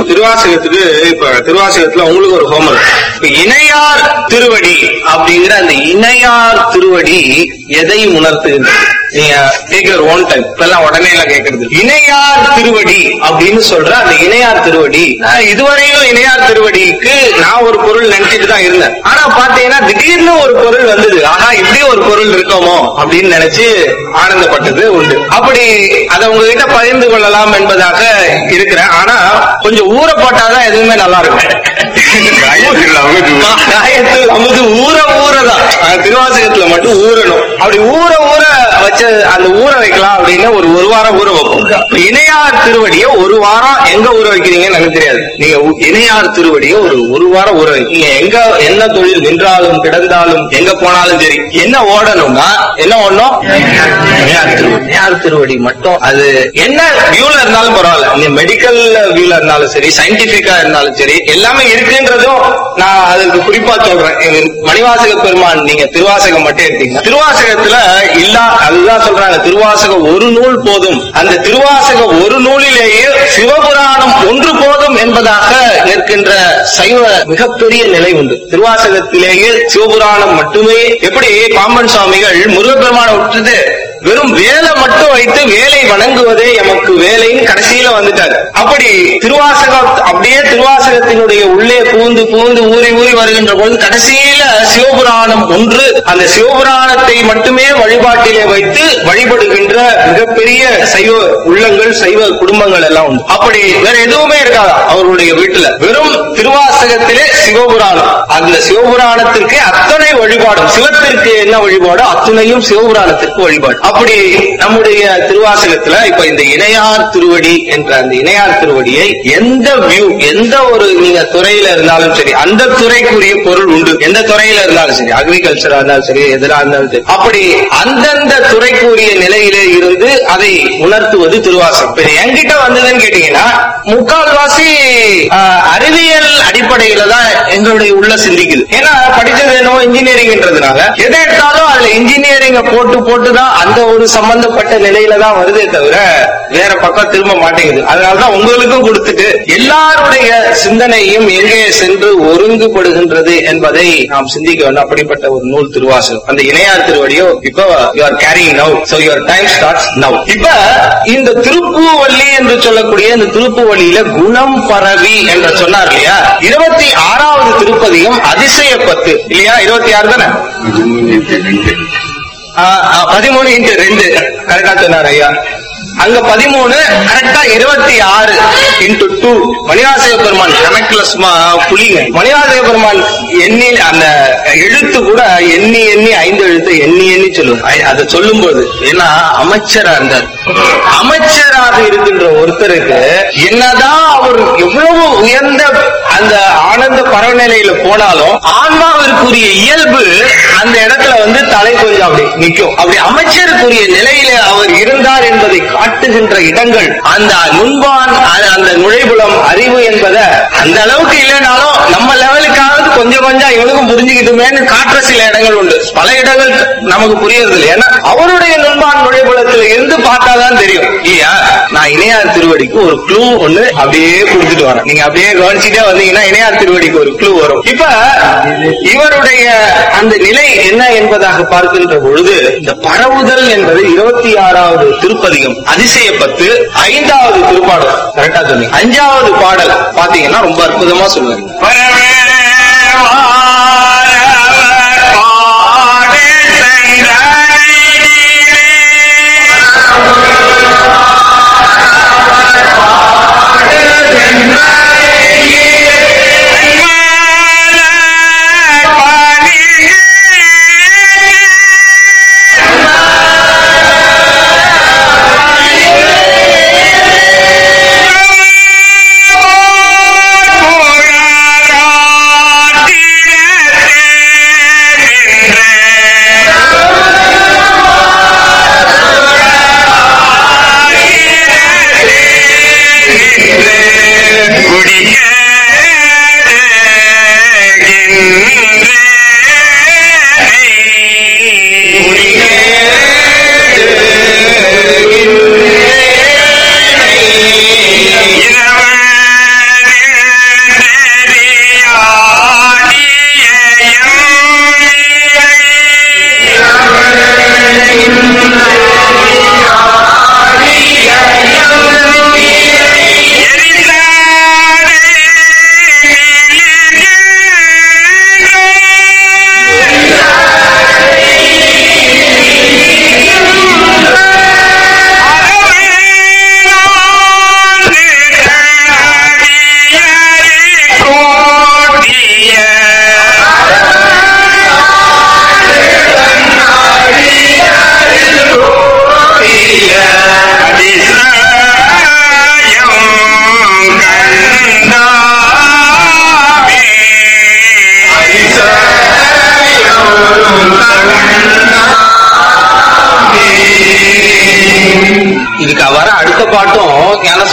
B: திருவாசகத்துக்கு இப்ப திருவாசகத்துல உங்களுக்கு ஒரு ஹோம்ஒர்க் இப்ப இணையார் திருவடி அப்படிங்கிற அந்த இணையார் திருவடி எதை உணர்த்துகின்றது நீங்க கேட்கிற ஒன் டைம் இப்பெல்லாம் உடனே எல்லாம் கேட்கறது இணையார் திருவடி அப்படின்னு சொல்ற அந்த இணையார் திருவடி நான் இதுவரையிலும் இணையார் திருவடிக்கு நான் ஒரு பொருள் நினைச்சிட்டு தான் இருந்தேன் ஆனா பாத்தீங்கன்னா திடீர்னு ஒரு பொருள் வந்தது ஆஹா இப்படி ஒரு பொருள் இருக்கோமோ அப்படின்னு நினைச்சு ஆனந்தப்பட்டது உண்டு அப்படி அதை உங்ககிட்ட பகிர்ந்து கொள்ளலாம் என்பதாக இருக்கிறேன் ஆனா கொஞ்சம் ஊற போட்டாதான் எதுவுமே நல்லா இருக்கும் காயத்தில் அமுது ஊற ஊறதான் ஆனா திருவாசகத்துல மட்டும் ஊறணும் அப்படி ஊற ஊற வச்ச அந்த ஊற வைக்கலாம் அப்படின்னு ஒரு ஒரு வாரம் ஊற வைப்போம் இப்ப இணையார் திருவடியை ஒரு வாரம் எங்க ஊற வைக்கிறீங்கன்னு எனக்கு தெரியாது நீங்க உ- இணையார் திருவடியை ஒரு ஒரு வாரம் ஊற வைக்கீங்க எங்க என்ன தொழில் நின்றாலும் கிடந்தாலும் எங்க போனாலும் சரி என்ன ஓடணும்னா என்ன ஓடணும் இணையார் திருவடி இணையார் திருவடி மட்டும் அது என்ன வியூல இருந்தாலும் பரவாயில்ல நீ மெடிக்கல் வியூல இருந்தாலும் சரி சயின்டிபிக்கா இருந்தாலும் சரி எல்லாமே இருக்குன்றதும் நான் அதுக்கு குறிப்பா சொல்றேன் இது மணிவாசக பெருமான் நீங்க திருவாசகம் மட்டும் எடுத்தீங்க திருவாசகத்துல இல்லா அதுதான் சொல்றாங்க திருவாசகம் ஒரு நூல் போதும் அந்த திருவாசகம் ஒரு நூலிலேயே சிவபுராணம் ஒன்று போதும் என்பதாக நிற்கின்ற சைவ மிகப்பெரிய நிலை உண்டு திருவாசகத்திலேயே சிவபுராணம் மட்டுமே எப்படி பாம்பன் சுவாமிகள் முருகப்பெருமானை விட்டுட்டு வெறும் வேலை மட்டும் வைத்து வேலை வணங்குவதே எமக்கு வேலைன்னு கடைசியில வந்துட்டாரு அப்படி திருவாசகம் அப்படியே திருவாசகத்தினுடைய உள்ளே பூந்து பூந்து ஊறி ஊறி வருகின்ற பொழுது கடைசியில சிவபுராணம் ஒன்று அந்த சிவபுராணத்தை மட்டுமே வழிபாட்டிலே வைத்து வழிபடுகின்ற மிகப்பெரிய சைவ உள்ளங்கள் சைவ குடும்பங்கள் எல்லாம் உண்டு அப்படி வேற எதுவுமே இருக்காதா அவருடைய வீட்டுல வெறும் திருவாசகத்திலே சிவபுராணம் அந்த சிவபுராணத்திற்கு அத்தனை வழிபாடும் சிவத்திற்கு என்ன வழிபாடோ அத்துணையும் சிவபுராணத்திற்கு வழிபாடு அப்படி நம்முடைய திருவாசகத்துல இப்ப இந்த இணையார் திருவடி என்ற அந்த இணையார் திருவடியை எந்த வியூ எந்த ஒரு நீங்க துறையில இருந்தாலும் சரி அந்த துறைக்குரிய பொருள் உண்டு எந்த துறையில இருந்தாலும் சரி அக்ரிகல்ச்சரா இருந்தாலும் சரி எதிரா இருந்தாலும் சரி அப்படி அந்தந்த துறைக்குரிய நிலையிலே இருந்து அதை உணர்த்துவது திருவாசகம் இப்ப இது என்கிட்ட வந்ததுன்னு கேட்டீங்கன்னா முக்கால்வாசி ஆஹ், அறிவியல் அடிப்படையில தான் எங்களுடைய உள்ள சிந்திக்குது ஏன்னா படிச்சது என்னவோ இன்ஜினியரிங்ன்றதுனால எதை எடுத்தாலும் அதுல இன்ஜினியரிங்க போட்டு போட்டு தான் அந்த ஒரு சம்பந்தப்பட்ட நிலையில தான் வருதே தவிர வேற பக்கம் திரும்ப மாட்டேங்குது அதனாலதான் உங்களுக்கும் கொடுத்துட்டு எல்லாருடைய சிந்தனையும் எங்கே சென்று ஒருங்குபடுகின்றது என்பதை நாம் சிந்திக்க வேண்டும் அப்படிப்பட்ட ஒரு நூல் திருவாசகம் அந்த இணையார் திருவடியோ இப்போ you are carrying now so your time starts now இப்ப இந்த திருப்புவள்ளி என்று சொல்லக்கூடிய இந்த திருப்புவள்ளியில குணம் பரவி என்று சொன்னார் இல்லையா இருபத்தி ஆறாவது திருப்பதிகம் அதிசயப்பத்து இல்லையா இருபத்தி ஆறு தானே பதிமூணு இன்ட்டு ரெண்டு கரெக்டா சொன்னார் ஐயா அங்க பதிமூணு கரெக்டா இருபத்தி ஆறு இன்டு டூ மணிவாசக பெருமான் கணக்குலஸ்மா புலிங்க மணிவாசக பெருமான் எண்ணி அந்த எழுத்து கூட எண்ணி எண்ணி ஐந்து எழுத்து எண்ணி எண்ணி சொல்லும் ஐ- அதை சொல்லும்போது ஏன்னா அமைச்சரா இருந்தார் அமைச்சராக இருக்கின்ற ஒருத்தருக்கு என்னதான் அவர் எவ்வளவு உயர்ந்த அந்த ஆனந்த பரவநிலையில போனாலும் ஆன்மாவிற்குரிய இயல்பு அந்த இடத்துல வந்து தலை கொஞ்சம் அப்படி நிற்கும் அப்படி அமைச்சருக்குரிய நிலையில அவர் இருந்தார் என்பதை காட்டுகின்ற இடங்கள் அந்த நுண்பான் அ- அந்த நுழைபுலம் அறிவு என்பதை அந்த அளவுக்கு இல்லைனாலும் நம்ம லெவலுக்காவது கொஞ்சம் கொஞ்சம் இவனுக்கும் புரிஞ்சுக்கிட்டுமேன்னு காட்டுற சில இடங்கள் உண்டு பல இடங்கள் நமக்கு புரியறது இல்லை ஏன்னா அவருடைய நுண்பான் நுழைபுலத்துல இருந்து பார்த்தாதான் தெரியும் இல்லையா நான் இணையார் திருவடிக்கு ஒரு க்ளூ ஒண்ணு அப்படியே கொடுத்துட்டு வரேன் நீங்க அப்படியே கவனிச்சுட்டே வந்தீங்கன்னா இணையார் திருவடிக்கு ஒரு க்ளூ வரும் இப்ப இவருடைய அந்த நிலை என்ன என்பதாக பார்க்கின்ற பொழுது இந்த பரவுதல் என்பது இருபத்தி ஆறாவது திருப்பதிகம் அதிசயப்பத்து ஐந்தாவது திருப்பாடல் கரெக்டா சொன்னீங்க அஞ்சாவது பாடல் பாத்தீங்கன்னா ரொம்ப அற்புதமா சொல்லுவாங்க
D: வரவே வாரவர் பாடு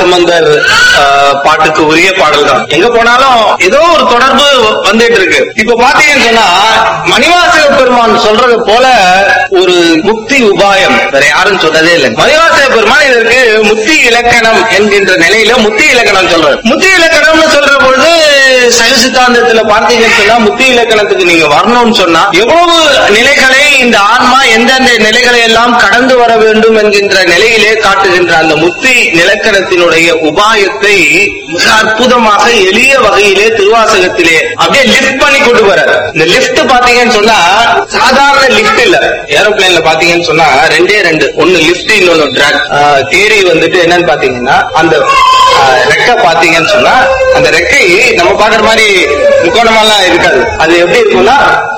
B: சம்பந்தர் ஆஹ், பாட்டுக்கு உரிய பாடல் தான் எங்க போனாலும் ஏதோ ஒரு தொடர்பு வந்துட்டு இருக்கு இப்ப பாத்தீங்கன்னு சொன்னா மணிவாசக பெருமான் சொல்றது போல ஒரு முக்தி உபாயம் வேற யாரும் சொன்னதே இல்லை மணிவாசக பெருமான் இதற்கு முக்தி இலக்கணம் என்கின்ற நிலையில முக்தி இலக்கணம் சொல்றாரு முக்தி இலக்கணம்னு சொல்ற பொழுது சைவ சித்தாந்தத்துல பார்த்தீங்கன்னு சொன்னா முக்தி இலக்கணத்துக்கு நீங்க வரணும்னு சொன்னா எவ்வளவு நிலைகளை இந்த ஆன்மா எந்தெந்த நிலைகளை எல்லாம் கடந்து வர வேண்டும் என்கின்ற நிலையிலே காட்டுகின்ற அந்த முக்தி நிலக்கணத்தினுடைய உபாயத்தை மிக அற்புதமாக எளிய வகையிலே திருவாசகத்திலே அப்படியே லிஃப்ட் பண்ணி கொண்டு வர்றாரு இந்த லிஃப்ட் பாத்தீங்கன்னு சொன்னா சாதாரண லிஃப்ட் இல்ல ஏரோப்ளேன்ல பாத்தீங்கன்னு சொன்னா ரெண்டே ரெண்டு ஒன்னு லிஃப்ட் இன்னொன்னு ட்ராக் தேரி வந்துட்டு என்னன்னு பாத்தீங்கன்னா அந்த ஆஹ், ரெக்கை பாத்தீங்கன்னு சொன்னா அந்த ரெக்கை நம்ம பாக்குற மாதிரி முக்கோணமெல்லாம் இருக்காது அது எப்படி இருக்கும்னா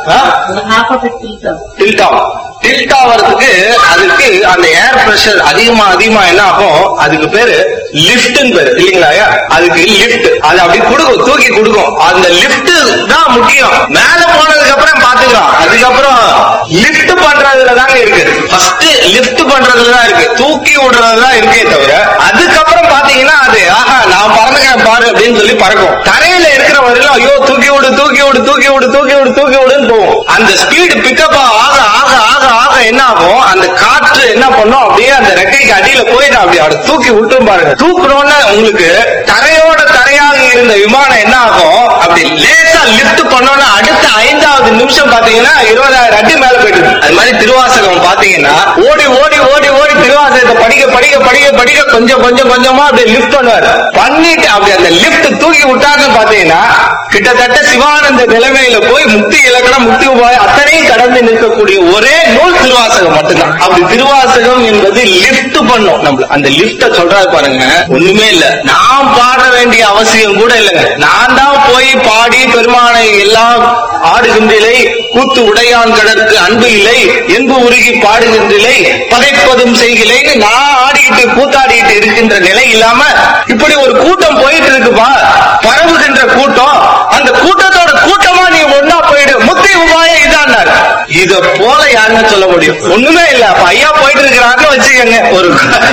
C: half of it tilt up.
B: Tilt ஆகும் டில்ட் ஆகிறதுக்கு அதுக்கு அந்த ஏர் பிரஷர் அதிகமா அதிகமா என்ன ஆகும் அதுக்கு பேரு லிப்ட்னு பேரு இல்லீங்களா ஐயா? அதுக்கு லிப்ட் அது அப்படி கொடுக்கும் தூக்கி கொடுக்கும் அந்த லிப்ட் தான் முக்கியம் மேல போனதுக்கு அப்புறம் பாத்துக்கலாம் அதுக்கப்புறம் லிப்ட் பண்றதுல தாங்க இருக்கு ஃபர்ஸ்ட் லிப்ட் பண்றதுல தான் இருக்கு தூக்கி விடுறதுல தான் இருக்கே தவிர அதுக்கப்புறம் பாத்தீங்கன்னா அது ஆஹா நான் பறந்துக்கிறேன் பாரு அப்படின்னு சொல்லி பறக்கும் தரையில இருக்கிற வரையிலும் ஐயோ தூக்கி விடு தூக்கி விடு தூக்கி விடு தூக்கி விடு தூக்கி விடுன்னு போகும் அந்த ஸ்பீடு பிக்கப் ஆக ஆக ஆக ஆக என்ன ஆகும் அந்த காற்று என்ன பண்ணும் அப்படியே அந்த ரெக்கைக்கு அடியில போயிடும் அப்படி அப்படி தூக்கி விட்டும் பாருங்க தூக்குறோன்னு உங்களுக்கு தரையோட தரையாக இருந்த விமானம் என்ன ஆகும் அப்படி லேசா லிப்ட் பண்ணோன்னு அடுத்த ஐந்தாவது நிமிஷம் பாத்தீங்கன்னா இருபதாயிரம் அடி மேல போயிடுது அது மாதிரி திருவாசகம் பாத்தீங்கன்னா ஓடி ஓடி ஓடி ஓடி திருவாசகத்தை படிக்க படிக்க படிக்க படிக்க கொஞ்சம் கொஞ்சம் கொஞ்சமா அப்படியே லிஃப்ட் பண்ணுவார் பண்ணிட்டு அப்படி அந்த லிஃப்ட் தூக்கி விட்டாருன்னு பாத்தீங்கன்னா கிட்டத்தட்ட சிவானந்த நிலைமையில போய் முக்தி இலக்கணம் முக்தி உபாயம் அத்தனையும் கடந்து நிற்கக்கூடிய ஒரே நூல் திருவாசகம் மட்டும்தான் அப்படி திருவாசகம் என்பது லிஃப்ட் பண்ணும் நம்மள அந்த லிஃப்ட சொல்றாரு பாருங்க ஒண்ணுமே இல்ல நான் பாட வேண்டிய அவசியம் கூட இல்லைங்க நான் தான் போய் பாடி பெருமானை எல்லாம் ஆடுகின்றிலை கூத்து உடையான் கடற்கு அன்பு இல்லை என்பு உருகி பாடுகின்றிலை பதைப்பதும் செய்கிலைன்னு நான் ஆடிக்கிட்டு கூத்தாடிக்கிட்டு இருக்கின்ற நிலை இல்லாம இப்படி ஒரு கூட்டம் போயிட்டு இருக்குப்பா பரவுகின்ற கூட்டம் அந்த கூட்டத்தோட கூட்டமா நீ ஒன்னா போயிடு முக்தி உபாயம் இதான் இத போல யாருன்னு சொல்ல முடியும் ஒண்ணுமே இல்ல அப்ப ஐயா போயிட்டு இருக்கிறாங்கன்னு வச்சுக்கோங்க ஒரு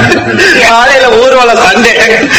B: காலையில ஊர்வலம் Sunday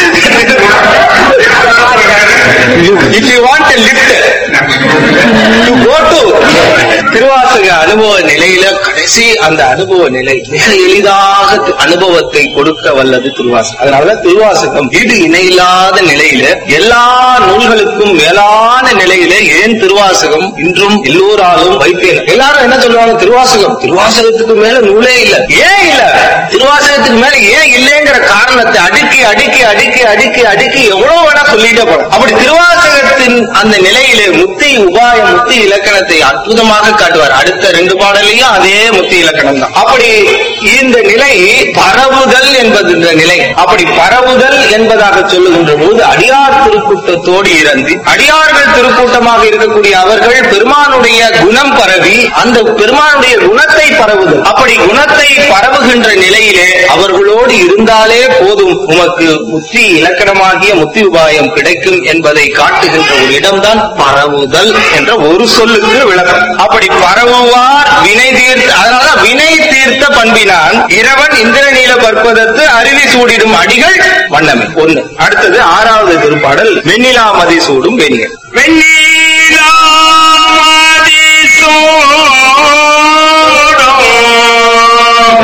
B: if you want lift to go to திருவாசக அனுபவ நிலையில கடைசி அந்த அனுபவ நிலை மிக எளிதாக தி- அனுபவத்தை கொடுக்க வல்லது திருவாசகம் அதனாலதான் திருவாசகம் ஈடு இணையில்லாத நிலையில எல்லா நூல்களுக்கும் மேலான நிலையில ஏன் திருவாசகம் இன்றும் எல்லோராலும் வைப்பேன் எல்லாரும் என்ன சொல்லுவாங்க திருவாசகம் திருவாசகத்துக்கு மேல நூலே இல்ல ஏன் இல்ல திருவாசகத்துக்கு மேல ஏன் இல்லைங்கிற காரணத்தை அடுக்கி அடுக்கி அடுக்கி அடுக்கி அடுக்கி எவ்வளவு வேணா சொல்லிட்டே போறோம் அப்படி திருவாசகத்தின் அந்த நிலையிலே முத்தி உபாய முத்தி இலக்கணத்தை அற்புதமாக காட்டுவார் அடுத்த ரெண்டு பாடலையும் அதே முத்தி இலக்கணம் தான் அப்படி இந்த நிலை பரவுதல் என்பது இந்த நிலை அப்படி பரவுதல் என்பதாக சொல்லுகின்ற போது அடியார் திருக்கூட்டத்தோடு இறந்து அடியார்கள் திருக்கூட்டமாக இருக்கக்கூடிய அவர்கள் பெருமானுடைய குணம் பரவி அந்த பெருமானுடைய குணத்தை பரவுதல் அப்படி குணத்தை பரவுகின்ற நிலையிலே அவர்களோடு இருந்தாலே போதும் உமக்கு முத்தி இலக்கணமாகிய முத்தி உபாயம் கிடைக்கும் என்பதை காட்டுகின்ற ஒரு இடம்தான் பரவுதல் என்ற ஒரு சொல்லுக்கு விளக்கம் அப்படி பரவுவார் வினை தீர்த்த அதனால வினை தீர்த்த பண்பினான் இரவன் இந்திரநீல பற்பதத்து அருவி சூடிடும் அடிகள் வண்ணமே ஒண்ணு அடுத்தது ஆறாவது திருப்பாடல் வெண்ணிலா மதி சூடும் வெண்ணில்
D: வெண்ணீராமதி சூடும்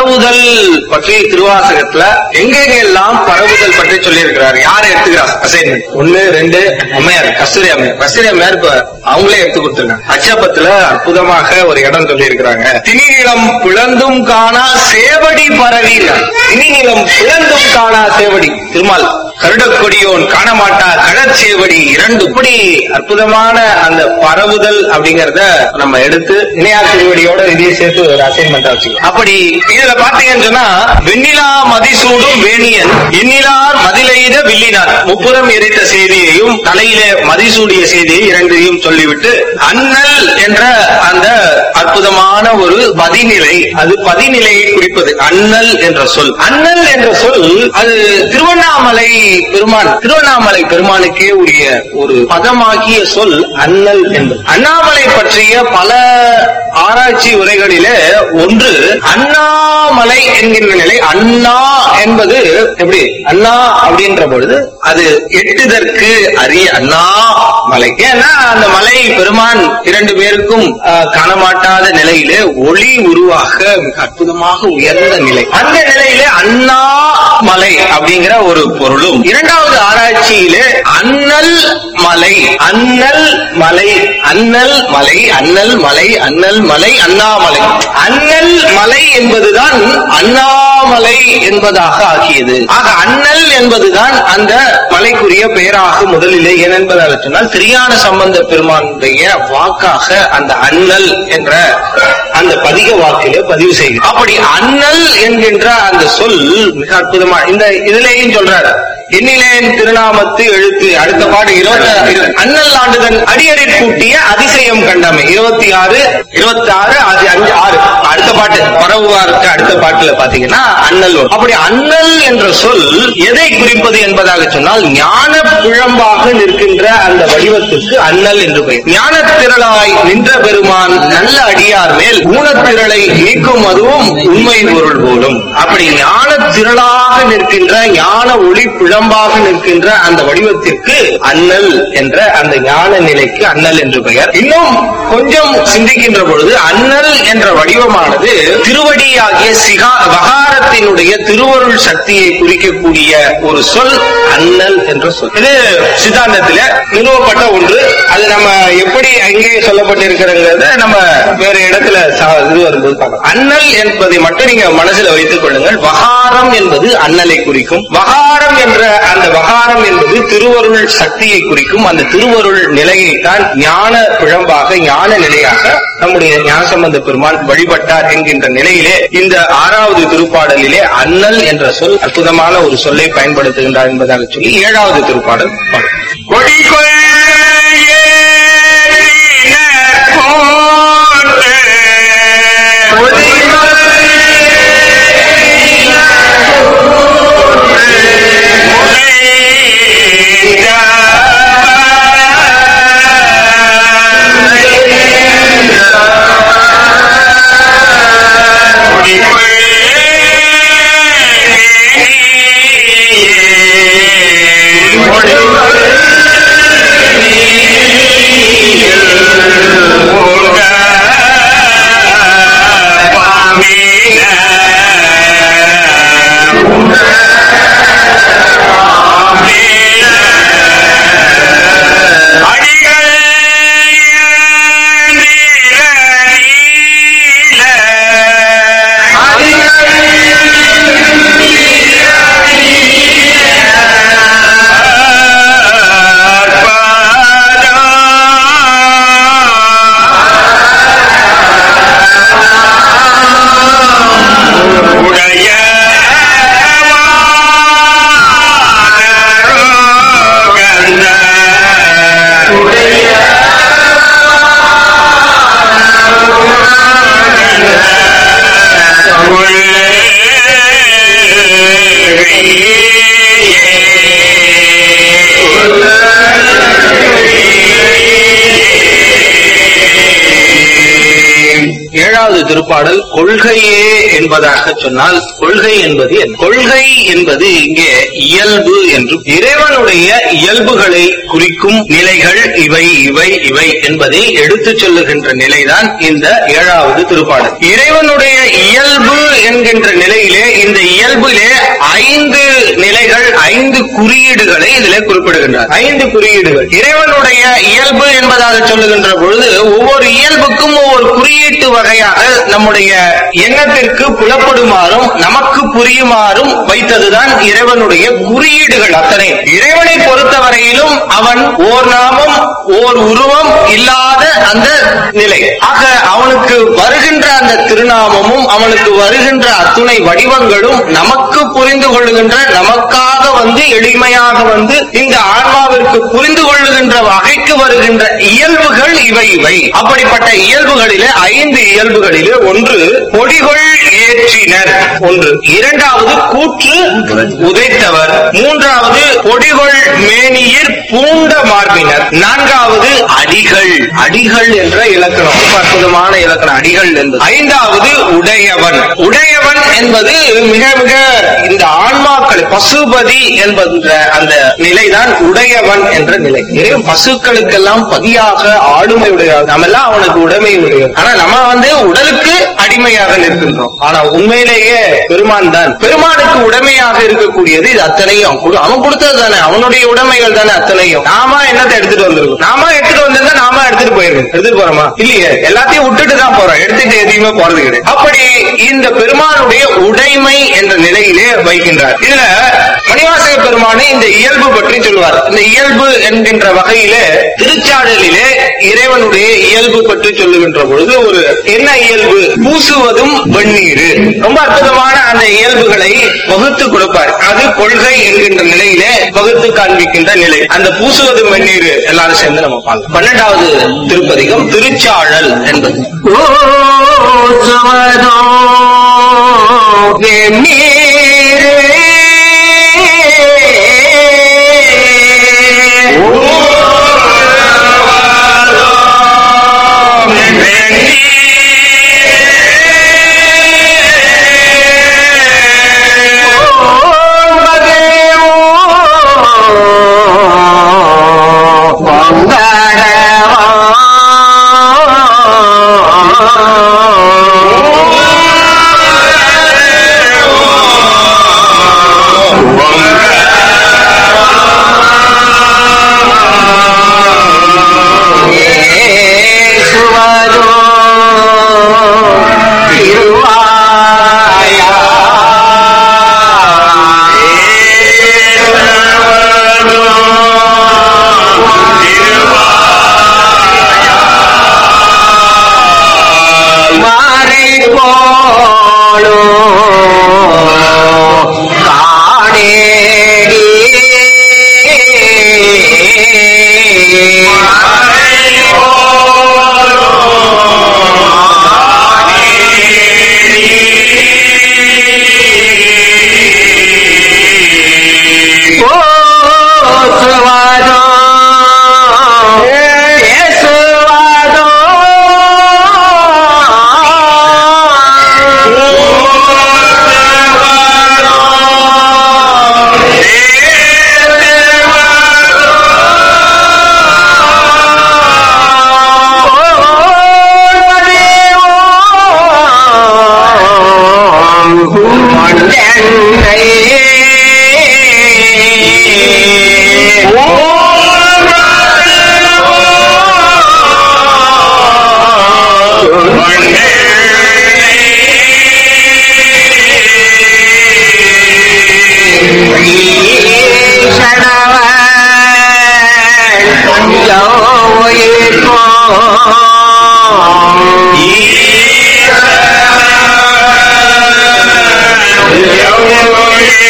B: பரவுதல் பற்றி திருவாசகத்துல எங்கெங்கெல்லாம் பரவுதல் பற்றி சொல்லியிருக்கிறார் யார் எடுத்துக்கிறார் அசைன்மெண்ட் ஒண்ணு ரெண்டு அம்மையார் கஸ்தூரி அம்மையார் கஸ்தூரி அம்மையார் இப்ப அவங்களே எடுத்து கொடுத்துருக்காங்க அச்சப்பத்துல அற்புதமாக ஒரு இடம் சொல்லி இருக்கிறாங்க திணிநிலம் பிளந்தும் காணா சேவடி பரவி திணிநிலம் பிளந்தும் காணா சேவடி திருமால் கருடக்கொடியோன் காணமாட்டா கடற்சேவடி இரண்டு இப்படி அற்புதமான அந்த பரவுதல் அப்படிங்கறத நம்ம எடுத்து இணையார் திருவடியோட இதையும் சேர்த்து ஒரு அசைன்மெண்டா வச்சுக்கோ அப்படி இதுல பாத்தீங்கன்னு சொன்னா வெண்ணிலா மதிசூடும் வேணியன் எண்ணிலார் மதிலெய்த வில்லினார் முப்புறம் எரித்த செய்தியையும் தலையில மதிசூடிய செய்தியை இரண்டையும் சொல்லிவிட்டு அண்ணல் என்ற அந்த அற்புதமான ஒரு பதிநிலை அது பதிநிலையை குறிப்பது அண்ணல் என்ற சொல் அண்ணல் என்ற சொல் அது திருவண்ணாமலை பெருமான் திருவண்ணாமலை பெருமானுக்கே உரிய ஒரு பதமாகிய சொல் அண்ணல் என்பது அண்ணாமலை பற்றிய பல ஆராய்ச்சி உரைகளிலே ஒன்று அண்ணாமலை என்கின்ற நிலை அண்ணா என்பது எப்படி அண்ணா அப்படின்ற பொழுது அது எட்டுதற்கு அரிய அண்ணாமலை ஏன்னா அந்த மலை பெருமான் இரண்டு பேருக்கும் ஆஹ், காணமாட்டாத நிலையிலே ஒளி உருவாக மிக அற்புதமாக உயர்ந்த நிலை அந்த நிலையிலே அண்ணா மலை அப்படிங்கிற ஒரு பொருளும் இரண்டாவது ஆராய்ச்சியிலே அண்ணல் மலை அண்ணல் மலை அண்ணல் மலை அண்ணல் மலை அண்ணல் மலை அண்ணாமலை அண்ணல் மலை என்பதுதான் அண்ணாமலை என்பதாக ஆகியது ஆக அண்ணல் என்பதுதான் அந்த மலைக்குரிய பெயராக முதலிலே ஏனென்பதாக சொன்னால் திரியான சம்பந்த பெருமானுடைய வாக்காக அந்த அண்ணல் என்ற அந்த பதிக வாக்கிலே பதிவு செய்கிறது அப்படி அண்ணல் என்கின்ற அந்த சொல் மிக அற்புதமா இந்த இதுலேயும் சொல்றாரு எண்ணிலேன் திருநாமத்து எழுத்து அடுத்த பாட்டு இருபத்தி அண்ணல் ஆண்டுதன் அடியறை கூட்டிய அதிசயம் கண்டமை இருபத்தி ஆறு இருபத்தி ஆறு அது அஞ்சு ஆறு அடுத்த பாட்டு பரவுவாருக்கு அடுத்த பாட்டுல பாத்தீங்கன்னா அண்ணல் வரும். அப்படி அண்ணல் என்ற சொல் எதை குறிப்பது என்பதாக சொன்னால் ஞான பிழம்பாக நிற்கின்ற அந்த வடிவத்திற்கு அண்ணல் என்று பெயர் ஞான திரளாய் நின்ற பெருமான் நல்ல அடியார் மேல் ஊனத்திரளை நீக்கும் அதுவும் உண்மை பொருள் போலும் அப்படி ஞான திரளாக நிற்கின்ற ஞான ஒளி பிழம்பாக நிற்கின்ற அந்த வடிவத்திற்கு அண்ணல் என்ற அந்த ஞான நிலைக்கு அண்ணல் என்று பெயர் இன்னும் கொஞ்சம் சிந்திக்கின்ற பொழுது அண்ணல் என்ற வடிவமானது திருவடியாகிய சிகா வகாரத்தினுடைய திருவருள் சக்தியை குறிக்கக்கூடிய ஒரு சொல் அண்ணல் என்ற சொல் இது சித்தாந்தத்தில நிறுவப்பட்ட ஒன்று அது நம்ம எப்படி அங்கே சொல்லப்பட்டிருக்கிறங்கிறத நம்ம வேற இடத்துல சா- இது வரும்போது பார்க்கலாம் அண்ணல் என்பதை மட்டும் நீங்க மனசுல வைத்துக் கொள்ளுங்கள் வகாரம் என்பது அண்ணலை குறிக்கும் வகாரம் என்ற அந்த வகாரம் என்பது திருவருள் சக்தியை குறிக்கும் அந்த திருவருள் நிலையைத்தான் ஞான பிழம்பாக ஞான நிலையாக நம்முடைய ஞானசம்பந்த பெருமான் வழிபட்டார் என்கின்ற நிலையிலே இந்த ஆறாவது திருப்பாடலிலே அண்ணல் என்ற சொல் அற்புதமான ஒரு சொல்லை பயன்படுத்துகின்றார் என்பதாக சொல்லி ஏழாவது திருப்பாடல் பாடும்.
D: கொடிகொள் ஏறினர் போன்று கொடிகொள்
B: ஏழாவது திருப்பாடல் கொள்கையே என்பதாக சொன்னால் கொள்கை என்பது என்ன கொள்கை என்பது இங்கே இயல்பு என்றும் இறைவனுடைய இயல்புகளை குறிக்கும் நிலைகள் இவை இவை இவை என்பதை எடுத்துச் சொல்லுகின்ற நிலைதான் இந்த ஏழாவது திருப்பாடல் இறைவனுடைய இயல்பு என்கின்ற நிலையிலே இந்த இயல்பிலே ஐந்து நிலைகள் ஐந்து குறியீடுகளை இதிலே குறிப்பிடுகின்றார் ஐந்து குறியீடுகள் இறைவனுடைய இயல்பு என்பதாக சொல்லுகின்ற பொழுது ஒவ்வொரு இயல்புக்கும் ஒவ்வொரு குறியீட்டு வகையாக நம்முடைய எண்ணத்திற்கு புலப்படுமாறும் நமக்கு புரியுமாறும் வைத்ததுதான் இறைவனுடைய குறியீடுகள் அத்தனை இறைவனை பொறுத்தவரையிலும் அவன் ஓர் நாமம் ஓர் உருவம் இல்லாத அந்த நிலை ஆக அவனுக்கு வருகின்ற அந்த திருநாமமும் அவனுக்கு வருகின்ற அத்துணை வடிவங்களும் நமக்கு புரிந்து கொள்ளுகின்ற நமக்காக வந்து எளிமையாக வந்து இந்த ஆன்மாவிற்கு புரிந்து கொள்ளுகின்ற வகைக்கு வருகின்ற இயல்புகள் இவை இவை அப்படிப்பட்ட இயல்புகளிலே ஐந்து இயல்புகளிலே ஒன்று பொடிகொள் ஏற்றினர் ஒன்று இரண்டாவது கூற்று உதைத்தவர் மூன்றாவது பொடிகொள் மேனியர் பூண்ட மார்பினர் நான்காவது அடிகள் அடிகள் என்ற இலக்கணம் ரொம்ப அற்புதமான இலக்கணம் அடிகள் என்பது ஐந்தாவது உடையவன் உடையவன் என்பது மிக மிக இந்த ஆன்மாக்கள் பசுபதி என்பன்ற அந்த நிலைதான் உடையவன் என்ற நிலை இறைவன் பசுக்களுக்கெல்லாம் பதியாக ஆளுமை உடையவர் நம்ம எல்லாம் அவனுக்கு உடைமை உடையவர் ஆனா நம்ம வந்து உடலுக்கு அடிமையாக நிற்கின்றோம் ஆனா உண்மையிலேயே பெருமான் தான் பெருமானுக்கு உடைமையாக இருக்கக்கூடியது இது அத்தனையும் அவன் கொடு- அவன் கொடுத்தது தானே அவனுடைய உடைமைகள் தானே அத்தனையும் நாம என்னத்தை எடுத்துட்டு வந்திருக்கோம் நாம எடுத்துட்டு வந்திருந்தா நாம எடுத்துட்டு போயிருக்கோம் எடுத்துட்டு போறோமா இல்லையே எல்லாத்தையும் விட்டுட்டு தான் போறோம் எடுத்துட்டு எதையுமே போறது கிடையாது அப்படி இந்த பெருமானுடைய உடைமை என்ற நிலையிலே வைக்கின்றார் இதுல மணிவாசக பெருமானை இந்த இயல்பு பற்றி சொல்வார் இந்த இயல்பு என்கின்ற வகையிலே திருச்சாடலிலே இறைவனுடைய இயல்பு பற்றி சொல்லுகின்ற பொழுது ஒரு என்ன இயல்பு பூசுவதும் வெந்நீர் ரொம்ப அற்புதமான அந்த இயல்புகளை வகுத்து கொடுப்பார் அது கொள்கை என்கின்ற நிலையிலே வகுத்து காண்பிக்கின்ற நிலை அந்த பூசுவதும் வெந்நீர் எல்லாரும் சேர்ந்து நம்ம பார்க்கலாம் பன்னெண்டாவது திருப்பதிகம் திருச்சாழல் என்பது
D: Yeah.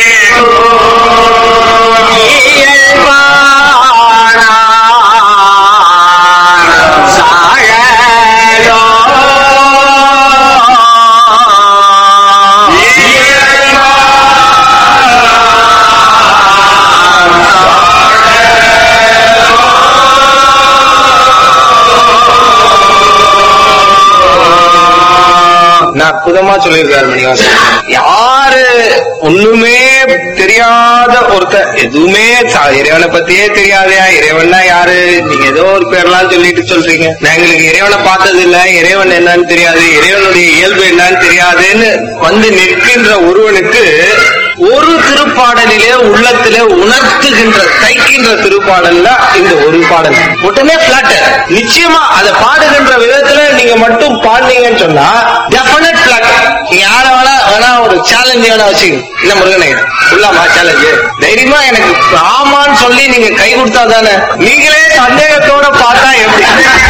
B: நான் அற்புதமா சொல்லியிருக்காரு மணிவாசன் யாரு ஒண்ணுமே தெரியாத ஒருத்தர் எதுவுமே ச- இறைவனை பத்தியே தெரியாதயா இறைவன்னா யாரு நீங்க ஏதோ ஒரு பேர்லாம் சொல்லிட்டு சொல்றீங்க நான் எங்களுக்கு இறைவனை பார்த்தது இல்ல இறைவன் என்னன்னு தெரியாது இறைவனுடைய இயல்பு என்னன்னு தெரியாதுன்னு வந்து நிற்கின்ற ஒருவனுக்கு ஒரு திருப்பாடலிலே உள்ளத்திலே உணர்த்துகின்ற தைக்கின்ற திருப்பாடல்ல இந்த ஒரு பாடல் உடனே பிளாட்டர் நிச்சயமா அதை பாடுகின்ற விதத்துல நீங்க மட்டும் பாடுனீங்கன்னு சொன்னா டெபினட் பிளாட்டர் நீங்க யார வேணா வேணா ஒரு சேலஞ்ச் வேணா வச்சுக்கணும் இல்ல முருகனை உள்ளாமா சேலஞ்சு தைரியமா எனக்கு ஆமான்னு சொல்லி நீங்க கை கொடுத்தா தானே நீங்களே சந்தேகத்தோட பார்த்தா எப்படி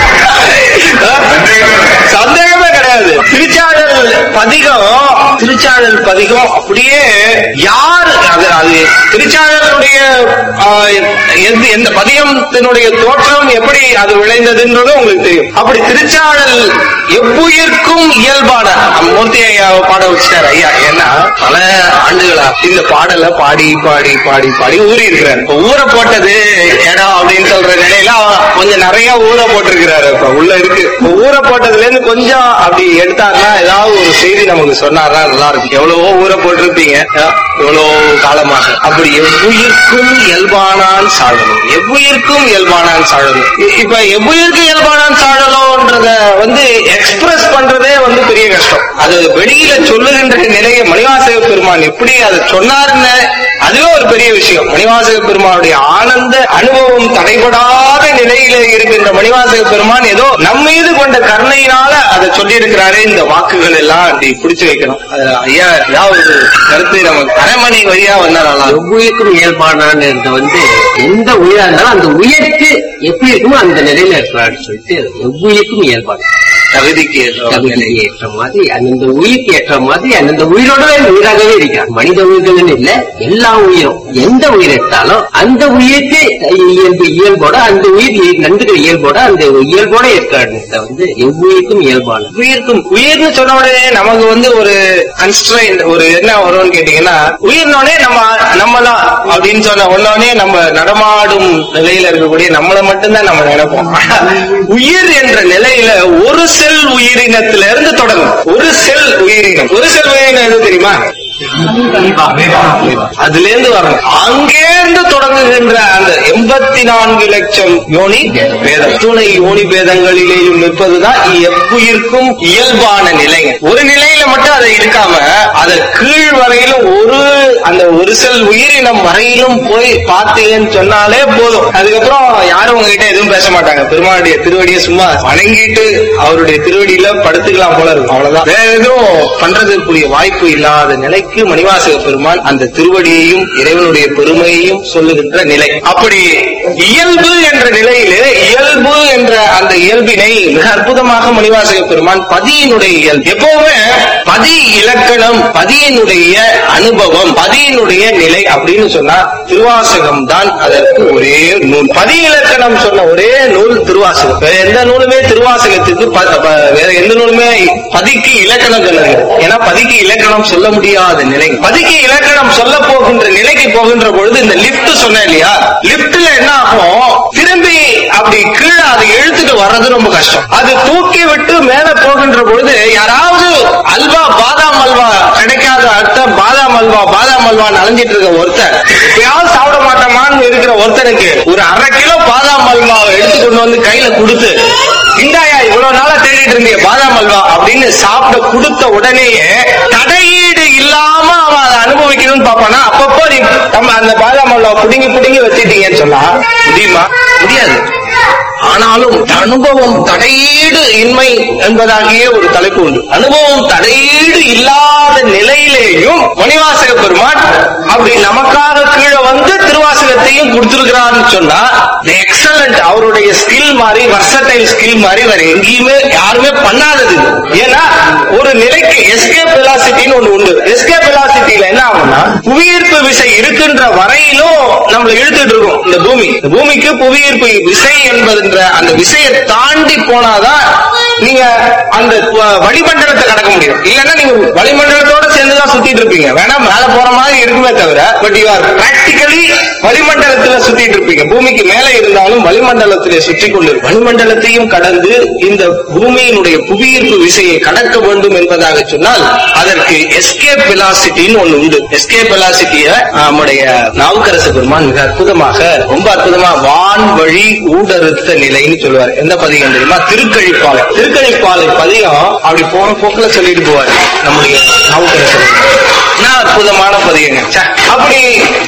B: சந்தேகமே கிடையாது திருச்சாடல் பதிகம் திருச்சாடல் பதிகம் அப்படியே யார் அது அது திருச்சாடலுடைய ஆ, எந்த எந்த பதிகத்தினுடைய தோற்றம் எப்படி அது விளைந்ததுன்றது உங்களுக்கு தெரியும் அப்படி திருச்சாடல் எவ்வுயிர்க்கும் இயல்பான நம்ம மூர்த்தி ஐயா பாட வச்சுட்டார் ஐயா ஏன்னா பல ஆண்டுகளா இந்த பாடலை பாடி பாடி பாடி பாடி ஊறி இருக்கிறார் இப்ப ஊற போட்டது இடம் அப்படின்னு சொல்ற நிலையில அவன் கொஞ்சம் நிறைய ஊற போட்டிருக்கிறாரு இப்ப உள்ள இருக்கு இப்ப ஊற போட்டதுல இருந்து கொஞ்சம் அப்படி எடுத்தாருன்னா ஏதாவது ஒரு செய்தி நமக்கு சொன்னார்னா நல்லா இருக்கும் எவ்வளவோ ஊற போட்டிருப்பீங்க அஹ், எவ்வளவு காலமாக அப்படி எவ்வுயிர்க்கும் இயல்பானான் சாழணும் எவ்வுயிர்க்கும் இயல்பானான் சாழணும் இ- இப்ப எவ்வுயிருக்கு இயல்பானான் சாழணும்ன்றத வந்து எக்ஸ்பிரஸ் பண்றதே வந்து பெரிய கஷ்டம் அது வெளியில சொல்லுகின்ற நிலையை மணிவாசக பெருமான் எப்படி அதை சொன்னாருன்னு அதுவே ஒரு பெரிய விஷயம் மணிவாசக பெருமானுடைய ஆனந்த அனுபவம் தடைபடாத நிலையில இருக்கின்ற மணிவாசக பெருமான் ஏதோ நம்ம மீது கொண்ட கருணையினால அதை சொல்லியிருக்கிறாரே இந்த வாக்குகள் எல்லாம் அப்படி பிடிச்சு வைக்கணும் அது ஐயா ஏதாவது ஒரு கருத்து நமக்கு அரைமணி வழியா வந்தா நல்லா இருக்கும்.
E: எவ்வுயிருக்கும் இயல்பானான்னு வந்து எந்த உயிரா இருந்தாலும் அந்த உயிர்க்கு எப்படி இருக்குமோ அந்த நிலையில இருக்கிறான்னு சொல்லிட்டு எவ்வுயிருக்கும் இயல்பான
B: தகுதிக்கு ஏற்ற நிலை.
E: தகுதிக்கு ஏற்ற மாதிரி அந்தந்த உயிருக்கு ஏற்ற மாதிரி அந்தந்த உயிரோடவே உயிராகவே இருக்கிறார் மனித உயிர்கள்னு இல்ல எல்லா உயிரும் எந்த உயிர் எடுத்தாலும் அந்த உயிருக்கு இயல்பு இயல்போட அந்த உயிர் இய- நன்றுகிற இயல்போட அந்த இயல்போட இருக்காரு வந்து எவ்வுயிருக்கும் இயல்பான
B: உயிர்க்கும் உயிர்னு சொன்ன உடனே நமக்கு வந்து ஒரு கன்ஸ்ட்ரைன் ஒரு என்ன வரும்னு கேட்டீங்கன்னா உயிர்னோடனே நம்ம நம்மலாம் அப்படின்னு சொன்ன உடனே நம்ம நடமாடும் நிலையில இருக்கக்கூடிய நம்மள மட்டும்தான் நம்ம நினைப்போம் உயிர் என்ற நிலையில ஒரு செல் உயிரினத்துல இருந்து தொடங்கும் ஒரு செல் உயிரினம் ஒரு செல் உயிரினம் எது தெரியுமா அதுல இருந்து வரணும் அங்கேருந்து தொடங்குகின்ற அந்த எண்பத்தி நான்கு லட்சம் யோனி பேதம் துணை யோனி பேதங்களிலேயும் நிற்பதுதான் எவ்வுயிர்க்கும் இயல்பான நிலைங்க ஒரு நிலையில மட்டும் அதை இருக்காம அத கீழ் வரையிலும் ஒரு அந்த ஒரு செல் உயிரினம் வரையிலும் போய் பார்த்தீங்கன்னு சொன்னாலே போதும் அதுக்கப்புறம் யாரும் உங்ககிட்ட எதுவும் பேச மாட்டாங்க பெருமாளுடைய திருவடியை சும்மா வணங்கிட்டு அவருடைய திருவடியில படுத்துக்கலாம் போல இருக்கும் அவ்வளவுதான் வேற எதுவும் பண்றதுக்குரிய வாய்ப்பு இல்லாத நிலைக்கு மணிவாசக பெருமான் அந்த திருவடியையும் இறைவனுடைய பெருமையையும் சொல்லுகின்ற நிலை அப்படி இயல்பு என்ற நிலையிலே இயல்பு என்ற அந்த இயல்பினை மிக அற்புதமாக மணிவாசக பெருமான் பதியினுடைய இயல்பு எப்பவுமே பதி இலக்கணம் பதியினுடைய அனுபவம் பதியினுடைய நிலை அப்படின்னு சொன்னா திருவாசகம் தான் அதற்கு ஒரே நூல் பதி இலக்கணம் சொன்ன ஒரே நூல் திருவாசகம் வேற எந்த நூலுமே திருவாசகத்துக்கு ப- ப- வேற எந்த நூலுமே பதிக்கு இலக்கணம் சொன்னது ஏன்னா பதிக்கு இலக்கணம் சொல்ல முடியாத நிலை பதிக்கு இலக்கணம் சொல்ல போகின்ற நிலைக்கு போகின்ற பொழுது இந்த லிப்ட் சொன்னேன் இல்லையா லிப்ட்ல என்ன ஆகும் திரும்பி அப்படி கீழே அதை இழுத்துட்டு வர்றது ரொம்ப கஷ்டம் அது தூக்கி விட்டு மேல போகின்ற பொழுது யாராவது அல்வா பாதாம் அல்வா கிடைக்காத அர்த்தம் பாதாம் அல்வா பாதாம் அல்வா அலைஞ்சிட்டு இருக்க ஒருத்தர் எப்பயாவது சாப்பிட மாட்டோமான்னு இருக்கிற ஒருத்தனுக்கு ஒரு அரை கிலோ பாதாம் அல்வாவை எடுத்து கொண்டு வந்து கையில கொடுத்து இந்தாயா இவ்வளவு நாளா தேடிட்டு இருந்தீங்க பாதாம் அல்வா அப்படின்னு சாப்பிட கொடுத்த உடனேயே தடையீடு இல்லாம அவன் அதை அனுபவிக்கணும்னு பாப்பானா அப்பப்போ நீ நம்ம அந்த பாதாம் அல்வா புடுங்கி புடுங்கி வச்சிட்டீங்கன்னு சொன்னா முடியுமா முடியாது ஆனாலும் அனுபவம் தடையீடு இன்மை என்பதாகிய ஒரு தலைப்பு உண்டு அனுபவம் தடையீடு இல்லாத நிலையிலேயும் மணிவாசக பெருமான் அப்படி நமக்காக கீழே வந்து திருவாசகத்தையும் கொடுத்திருக்கிறார்னு சொன்னா எக்ஸலண்ட் அவருடைய ஸ்கில் மாதிரி வர்சடைல் ஸ்கில் மாதிரி வேற எங்கேயுமே யாருமே பண்ணாதது இது. ஏன்னா ஒரு நிலைக்கு எஸ்கேப் வெலாசிட்டின்னு ஒண்ணு உண்டு எஸ்கேப் வெலாசிட்டியில என்ன ஆகும்னா புவியீர்ப்பு விசை இருக்கின்ற வரையிலும் நம்மள இழுத்துட்டு இருக்கும் இந்த பூமி இந்த பூமிக்கு புவியீர்ப்பு விசை என்பதுன்ற அந்த விசையை தாண்டி போனாதான் நீங்க அந்த வ- வளிமண்டலத்தை கடக்க முடியும் இல்லன்னா நீங்க வளிமண்டலத்தோட சேர்ந்துதான் சுத்திட்டு இருப்பீங்க வேணா மேல போற மாதிரி இருக்குமே தவிர பட் யூ ஆர் பிராக்டிகலி வளிமண்டலத்துல சுத்திட்டு இருப்பீங்க பூமிக்கு மேல இருந்தாலும் வளிமண்டலத்திலே சுற்றி கொண்டு வளிமண்டலத்தையும் கடந்து இந்த பூமியினுடைய புவியீர்ப்பு விசையை கடக்க வேண்டும் என்பதாக சொன்னால் அதற்கு எஸ்கேப் வெலாசிட்டின்னு ஒண்ணு உண்டு எஸ்கேப் வெலாசிட்டிய நம்முடைய நாவுக்கரசு பெருமான் மிக அற்புதமாக ரொம்ப அற்புதமா வான் வழி ஊடறுத்த நிலைன்னு சொல்லுவார் எந்த பதிகம் தெரியுமா திருக்கழிப்பாலை திருக்கழிப்பாலை பதிகம் அப்படி போன போக்குல சொல்லிட்டு போவார் நம்முடைய நாவுக்கரசு பெருமான். என்ன அற்புதமான பதிகங்க ச்சே. அப்படி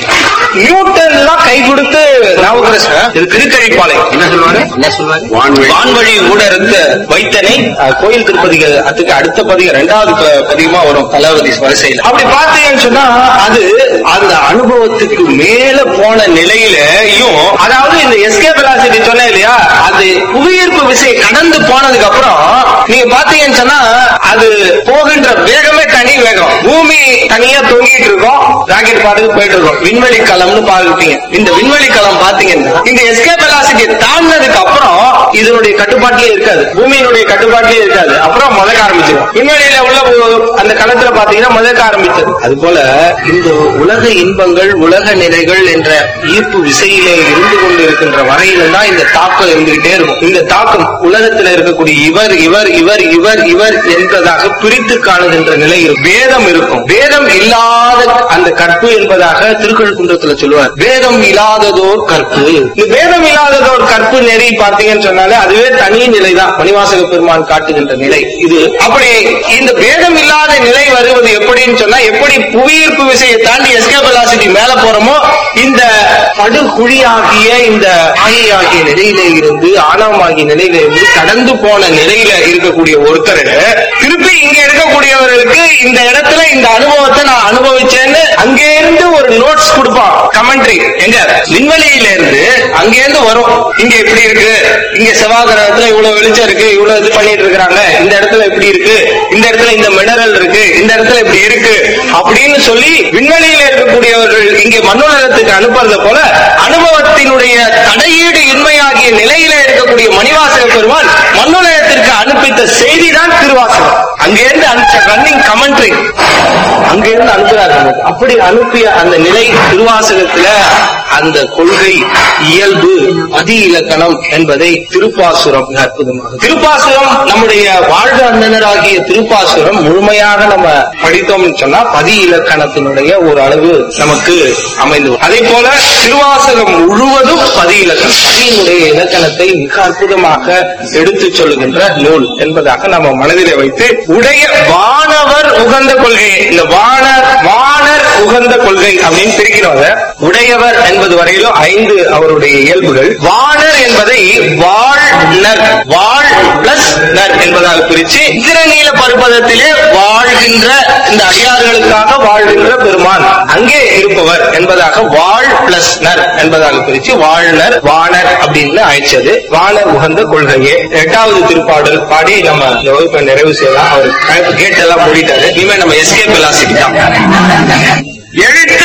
B: நியூட்டன் எல்லாம் கை கொடுத்து நாவுக்கரசர் இது திருக்கழிப்பாலை என்ன சொல்லுவாரு
E: என்ன சொல்லுவாரு
B: வான்வழி ஊடறுத்த வைத்தனை அஹ், கோயில் திருப்பதிக்கு அடுத்த பதிகம் இரண்டாவது ப- பதிகமா வரும் தளபதி வரிசையில் அப்படி பார்த்தீங்கன்னு சொன்னா அது அந்த அனுபவத்துக்கு மேல போன நிலையிலையும் அதாவது இந்த எஸ்கே வெலாசிட்டி சொன்னேன் இல்லையா அது புவியீர்ப்பு விசை கடந்து போனதுக்கு அப்புறம் நீங்க பாத்தீங்கன்னு சொன்னா அது போகின்ற வேகமே தனி வேகம் பூமி தனியா தொங்கிட்டு இருக்கும் ராக்கெட் பாட்டுக்கு போயிட்டு இருக்கும் விண்வெளி களம்னு பாருப்பீங்க இந்த விண்வெளி களம் பாத்தீங்கன்னா இந்த எஸ்கேப் வெலாசிட்டி தாண்டினதுக்கு அப்புறம் இதனுடைய கட்டுப்பாட்டிலே இருக்காது பூமியினுடைய கட்டுப்பாட்டிலே இருக்காது அப்புறம் முதக்க ஆரம்பிச்சிடும் விண்வெளியில உள்ள ஒ- அந்த களத்துல பாத்தீங்கன்னா முதக்க ஆரம்பிச்சது அது போல இந்த உலக இன்பங்கள் உலக நிலைகள் என்ற ஈர்ப்பு விசையிலே இருந்து கொண்டு இருக்கின்ற வரையிலும் தான் இந்த தாக்கம் இருந்துகிட்டே இருக்கும் இந்த தாக்கம் உலகத்தில் இருக்கக்கூடிய இவர் இவர் இவர் இவர் இவர் என்பதாக பிரித்து காணுகின்ற நிலை இருக்கும் வேதம் இருக்கும் வேதம் இல்லாத அந்த கற்பு என்பதாக திருக்கழுக்குன்றத்துல சொல்லுவார் வேதம் இல்லாததோர் கற்பு இந்த வேதம் இல்லாததோர் கற்பு நெறி பார்த்தீங்கன்னு சொன்னாலே அதுவே தனி நிலைதான் மணிவாசக பெருமான் காட்டுகின்ற நிலை இது அப்படி இந்த வேதம் இல்லாத நிலை வருவது எப்படின்னு சொன்னா எப்படி புவியீர்ப்பு விசையை தாண்டி எஸ்கே வெலாசிட்டி மேல போறோமோ இந்த படுகுழியாகிய இந்த ஆகிய நிலையில இருந்து ஆணவமாகிய நிலையில இருந்து கடந்து போன நிலையில இருக்கக்கூடிய ஒருத்தர் திருப்பி இங்க இருக்கக்கூடியவர்களுக்கு இந்த இடத்துல இந்த அனுபவத்தை நான் அனுபவிச்சேன்னு அங்கே இருந்து ஒரு நோட்ஸ் கொடுப்பான் கமெண்ட்ரி எங்க விண்வெளியில இருந்து அங்க இருந்து வரும் இங்க எப்படி இருக்கு இங்க செவ்வாய் கிரகத்துல இவ்வளவு வெளிச்சம் இருக்கு இவ்வளவு இது பண்ணிட்டு இருக்காங்க இந்த இடத்துல எப்படி இருக்கு இந்த இடத்துல இந்த மினரல் இருக்கு இந்த இடத்துல இப்படி இருக்கு அப்படின்னு சொல்லி விண்வெளியில இருக்கக்கூடியவர்கள் இங்கே மண்ணுலகத்துக்கு அனுப்புறது போல அனுபவத்தினுடைய தடையீடு இன்மையாகிய நிலையில இருக்கக்கூடிய மணிவாசக பெருமான் மண்ணுலகத்திற்கு அனுப்பித்த செய்தி தான் திருவாசகம் அங்கிருந்து அனுப்பிச்ச ரன்னிங் கமெண்ட்ரி அங்கிருந்து அனுப்புறாரு நமக்கு. அப்படி அனுப்பிய அந்த நிலை திருவாசகத்துல அந்த கொள்கை இயல்பு அதி இலக்கணம் என்பதை திருப்பாசுரம் மிக அற்புதமாக திருப்பாசுரம் நம்முடைய வாழ்க அந்தனராகிய திருப்பாசுரம் முழுமையாக நம்ம படித்தோம்னு சொன்னா பதி இலக்கணத்தினுடைய ஒரு அளவு நமக்கு அமைந்து வரும். அதே போல திருவாசகம் முழுவதும் பதி இலக்கணம் பதியினுடைய இலக்கணத்தை மிக அற்புதமாக எடுத்துச் சொல்லுகின்ற நூல் என்பதாக நம்ம மனதிலே வைத்து உடைய வானவர் உகந்த கொள்கை இந்த வானர் வானர் உகந்த கொள்கை அப்படின்னு பிரிக்கிறோம் அதை. உடையவர் என்பது வரையிலும் ஐந்து அவருடைய இயல்புகள் வானர் என்பதை வாழ்நர் வாழ் பிளஸ் நர் என்பதாக பிரிச்சு இந்திரநீல பருப்பதத்திலே வாழ்கின்ற இந்த அடியார்களுக்காக வாழ்கின்ற பெருமான் அங்கே இருப்பவர் என்பதாக வாழ் பிளஸ் நர் என்பதாக பிரிச்சு வாழ்னர் வானர் அப்படின்னு அழைச்சது வானர் உகந்த கொள்கையே எட்டாவது திருப்பாடல் பாடி நம்ம இந்த வகுப்பை நிறைவு செய்யலாம் அவர் கேட் எல்லாம் மூடிட்டாரு இனிமே நம்ம எஸ்கே பெலாசிட்டி தான்
D: எழுத்த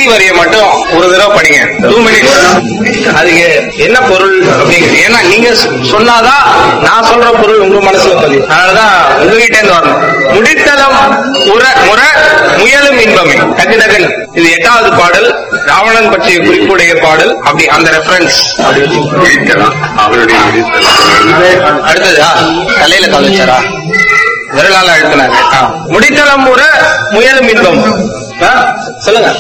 B: வரியை மட்டும் ஒரு தடவை படிங்க டூ மினிட்ஸ் அதுக்கு என்ன பொருள் அப்படிங்கிறது ஏன்னா நீங்க சொ- சொன்னாதான் நான் சொல்ற பொருள் உங்க மனசுல பதியும் அதனாலதான் உங்ககிட்ட இருந்து வரணும் முடித்தலம் உர முற முயலும் இன்பமே டக்கு டக்குன்னு இது எட்டாவது பாடல் ராவணன் பற்றிய குறிப்புடைய பாடல் அப்படி அந்த ரெஃபரன்ஸ் அப்படி வச்சுக்கோங்க.
A: விழித்தலாம் அவருடைய விழித்தலாம்
B: அடுத்ததா தலையில கால் வச்சாரா விரலால அழுத்தினாரு ஆ. முடித்தலம் முற முயலும் இன்பம் ஆ? சொல்லுங்க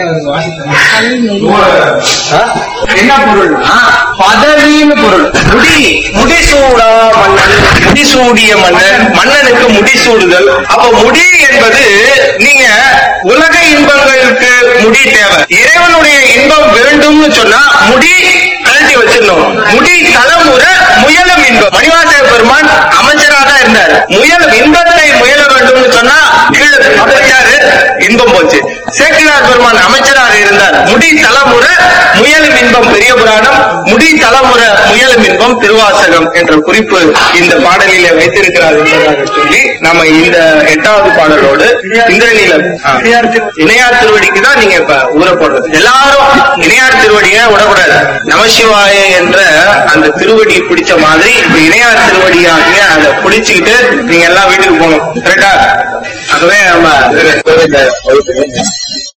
B: ஆ?
D: என்ன பொருள்
B: பதவின்னு பொருள் முடி முடிசூடா மன்னன் முடிசூடிய மன்னன் மன்னனுக்கு முடிசூடுதல் அப்ப முடி என்பது நீங்க உலக இன்பங்களுக்கு முடி தேவை இறைவனுடைய இன்பம் வேண்டும்னு சொன்னா முடி கழட்டி வச்சிடணும் முடி தலைமுற முயலும் இன்பம் மணிவாசக பெருமான் அமைச்சரா தான் இருந்தார் முயலும் இன்பத்தை முயல வேண்டும்னு சொன்னா கீழே வச்சாரு இன்பம் போச்சு சேக்கிழார் பெருமான் அமைச்சராக இருந்தார் முடி தலைமுற முயலும் இன்பம் பெரிய புராணம் முடி தலைமுற முயலும் இன்பம் திருவாசகம் என்ற குறிப்பு இந்த பாடலிலே வைத்திருக்கிறார் என்பதாக சொல்லி நம்ம இந்த எட்டாவது பாடலோடு இந்திரநீலம் ஆ, இணையார் திருவடிக்கு தான் நீங்க இப்ப ஊற போடுறது எல்லாரும் இணையார் திருவடியை விடக்கூடாது நமசிவாய என்ற அந்த திருவடி பிடிச்ச மாதிரி இப்ப இணையார் திருவடியாகிய அதை பிடிச்சுக்கிட்டு நீங்க எல்லாம் வீட்டுக்கு போகணும் கரெக்டா அதுவே நம்ம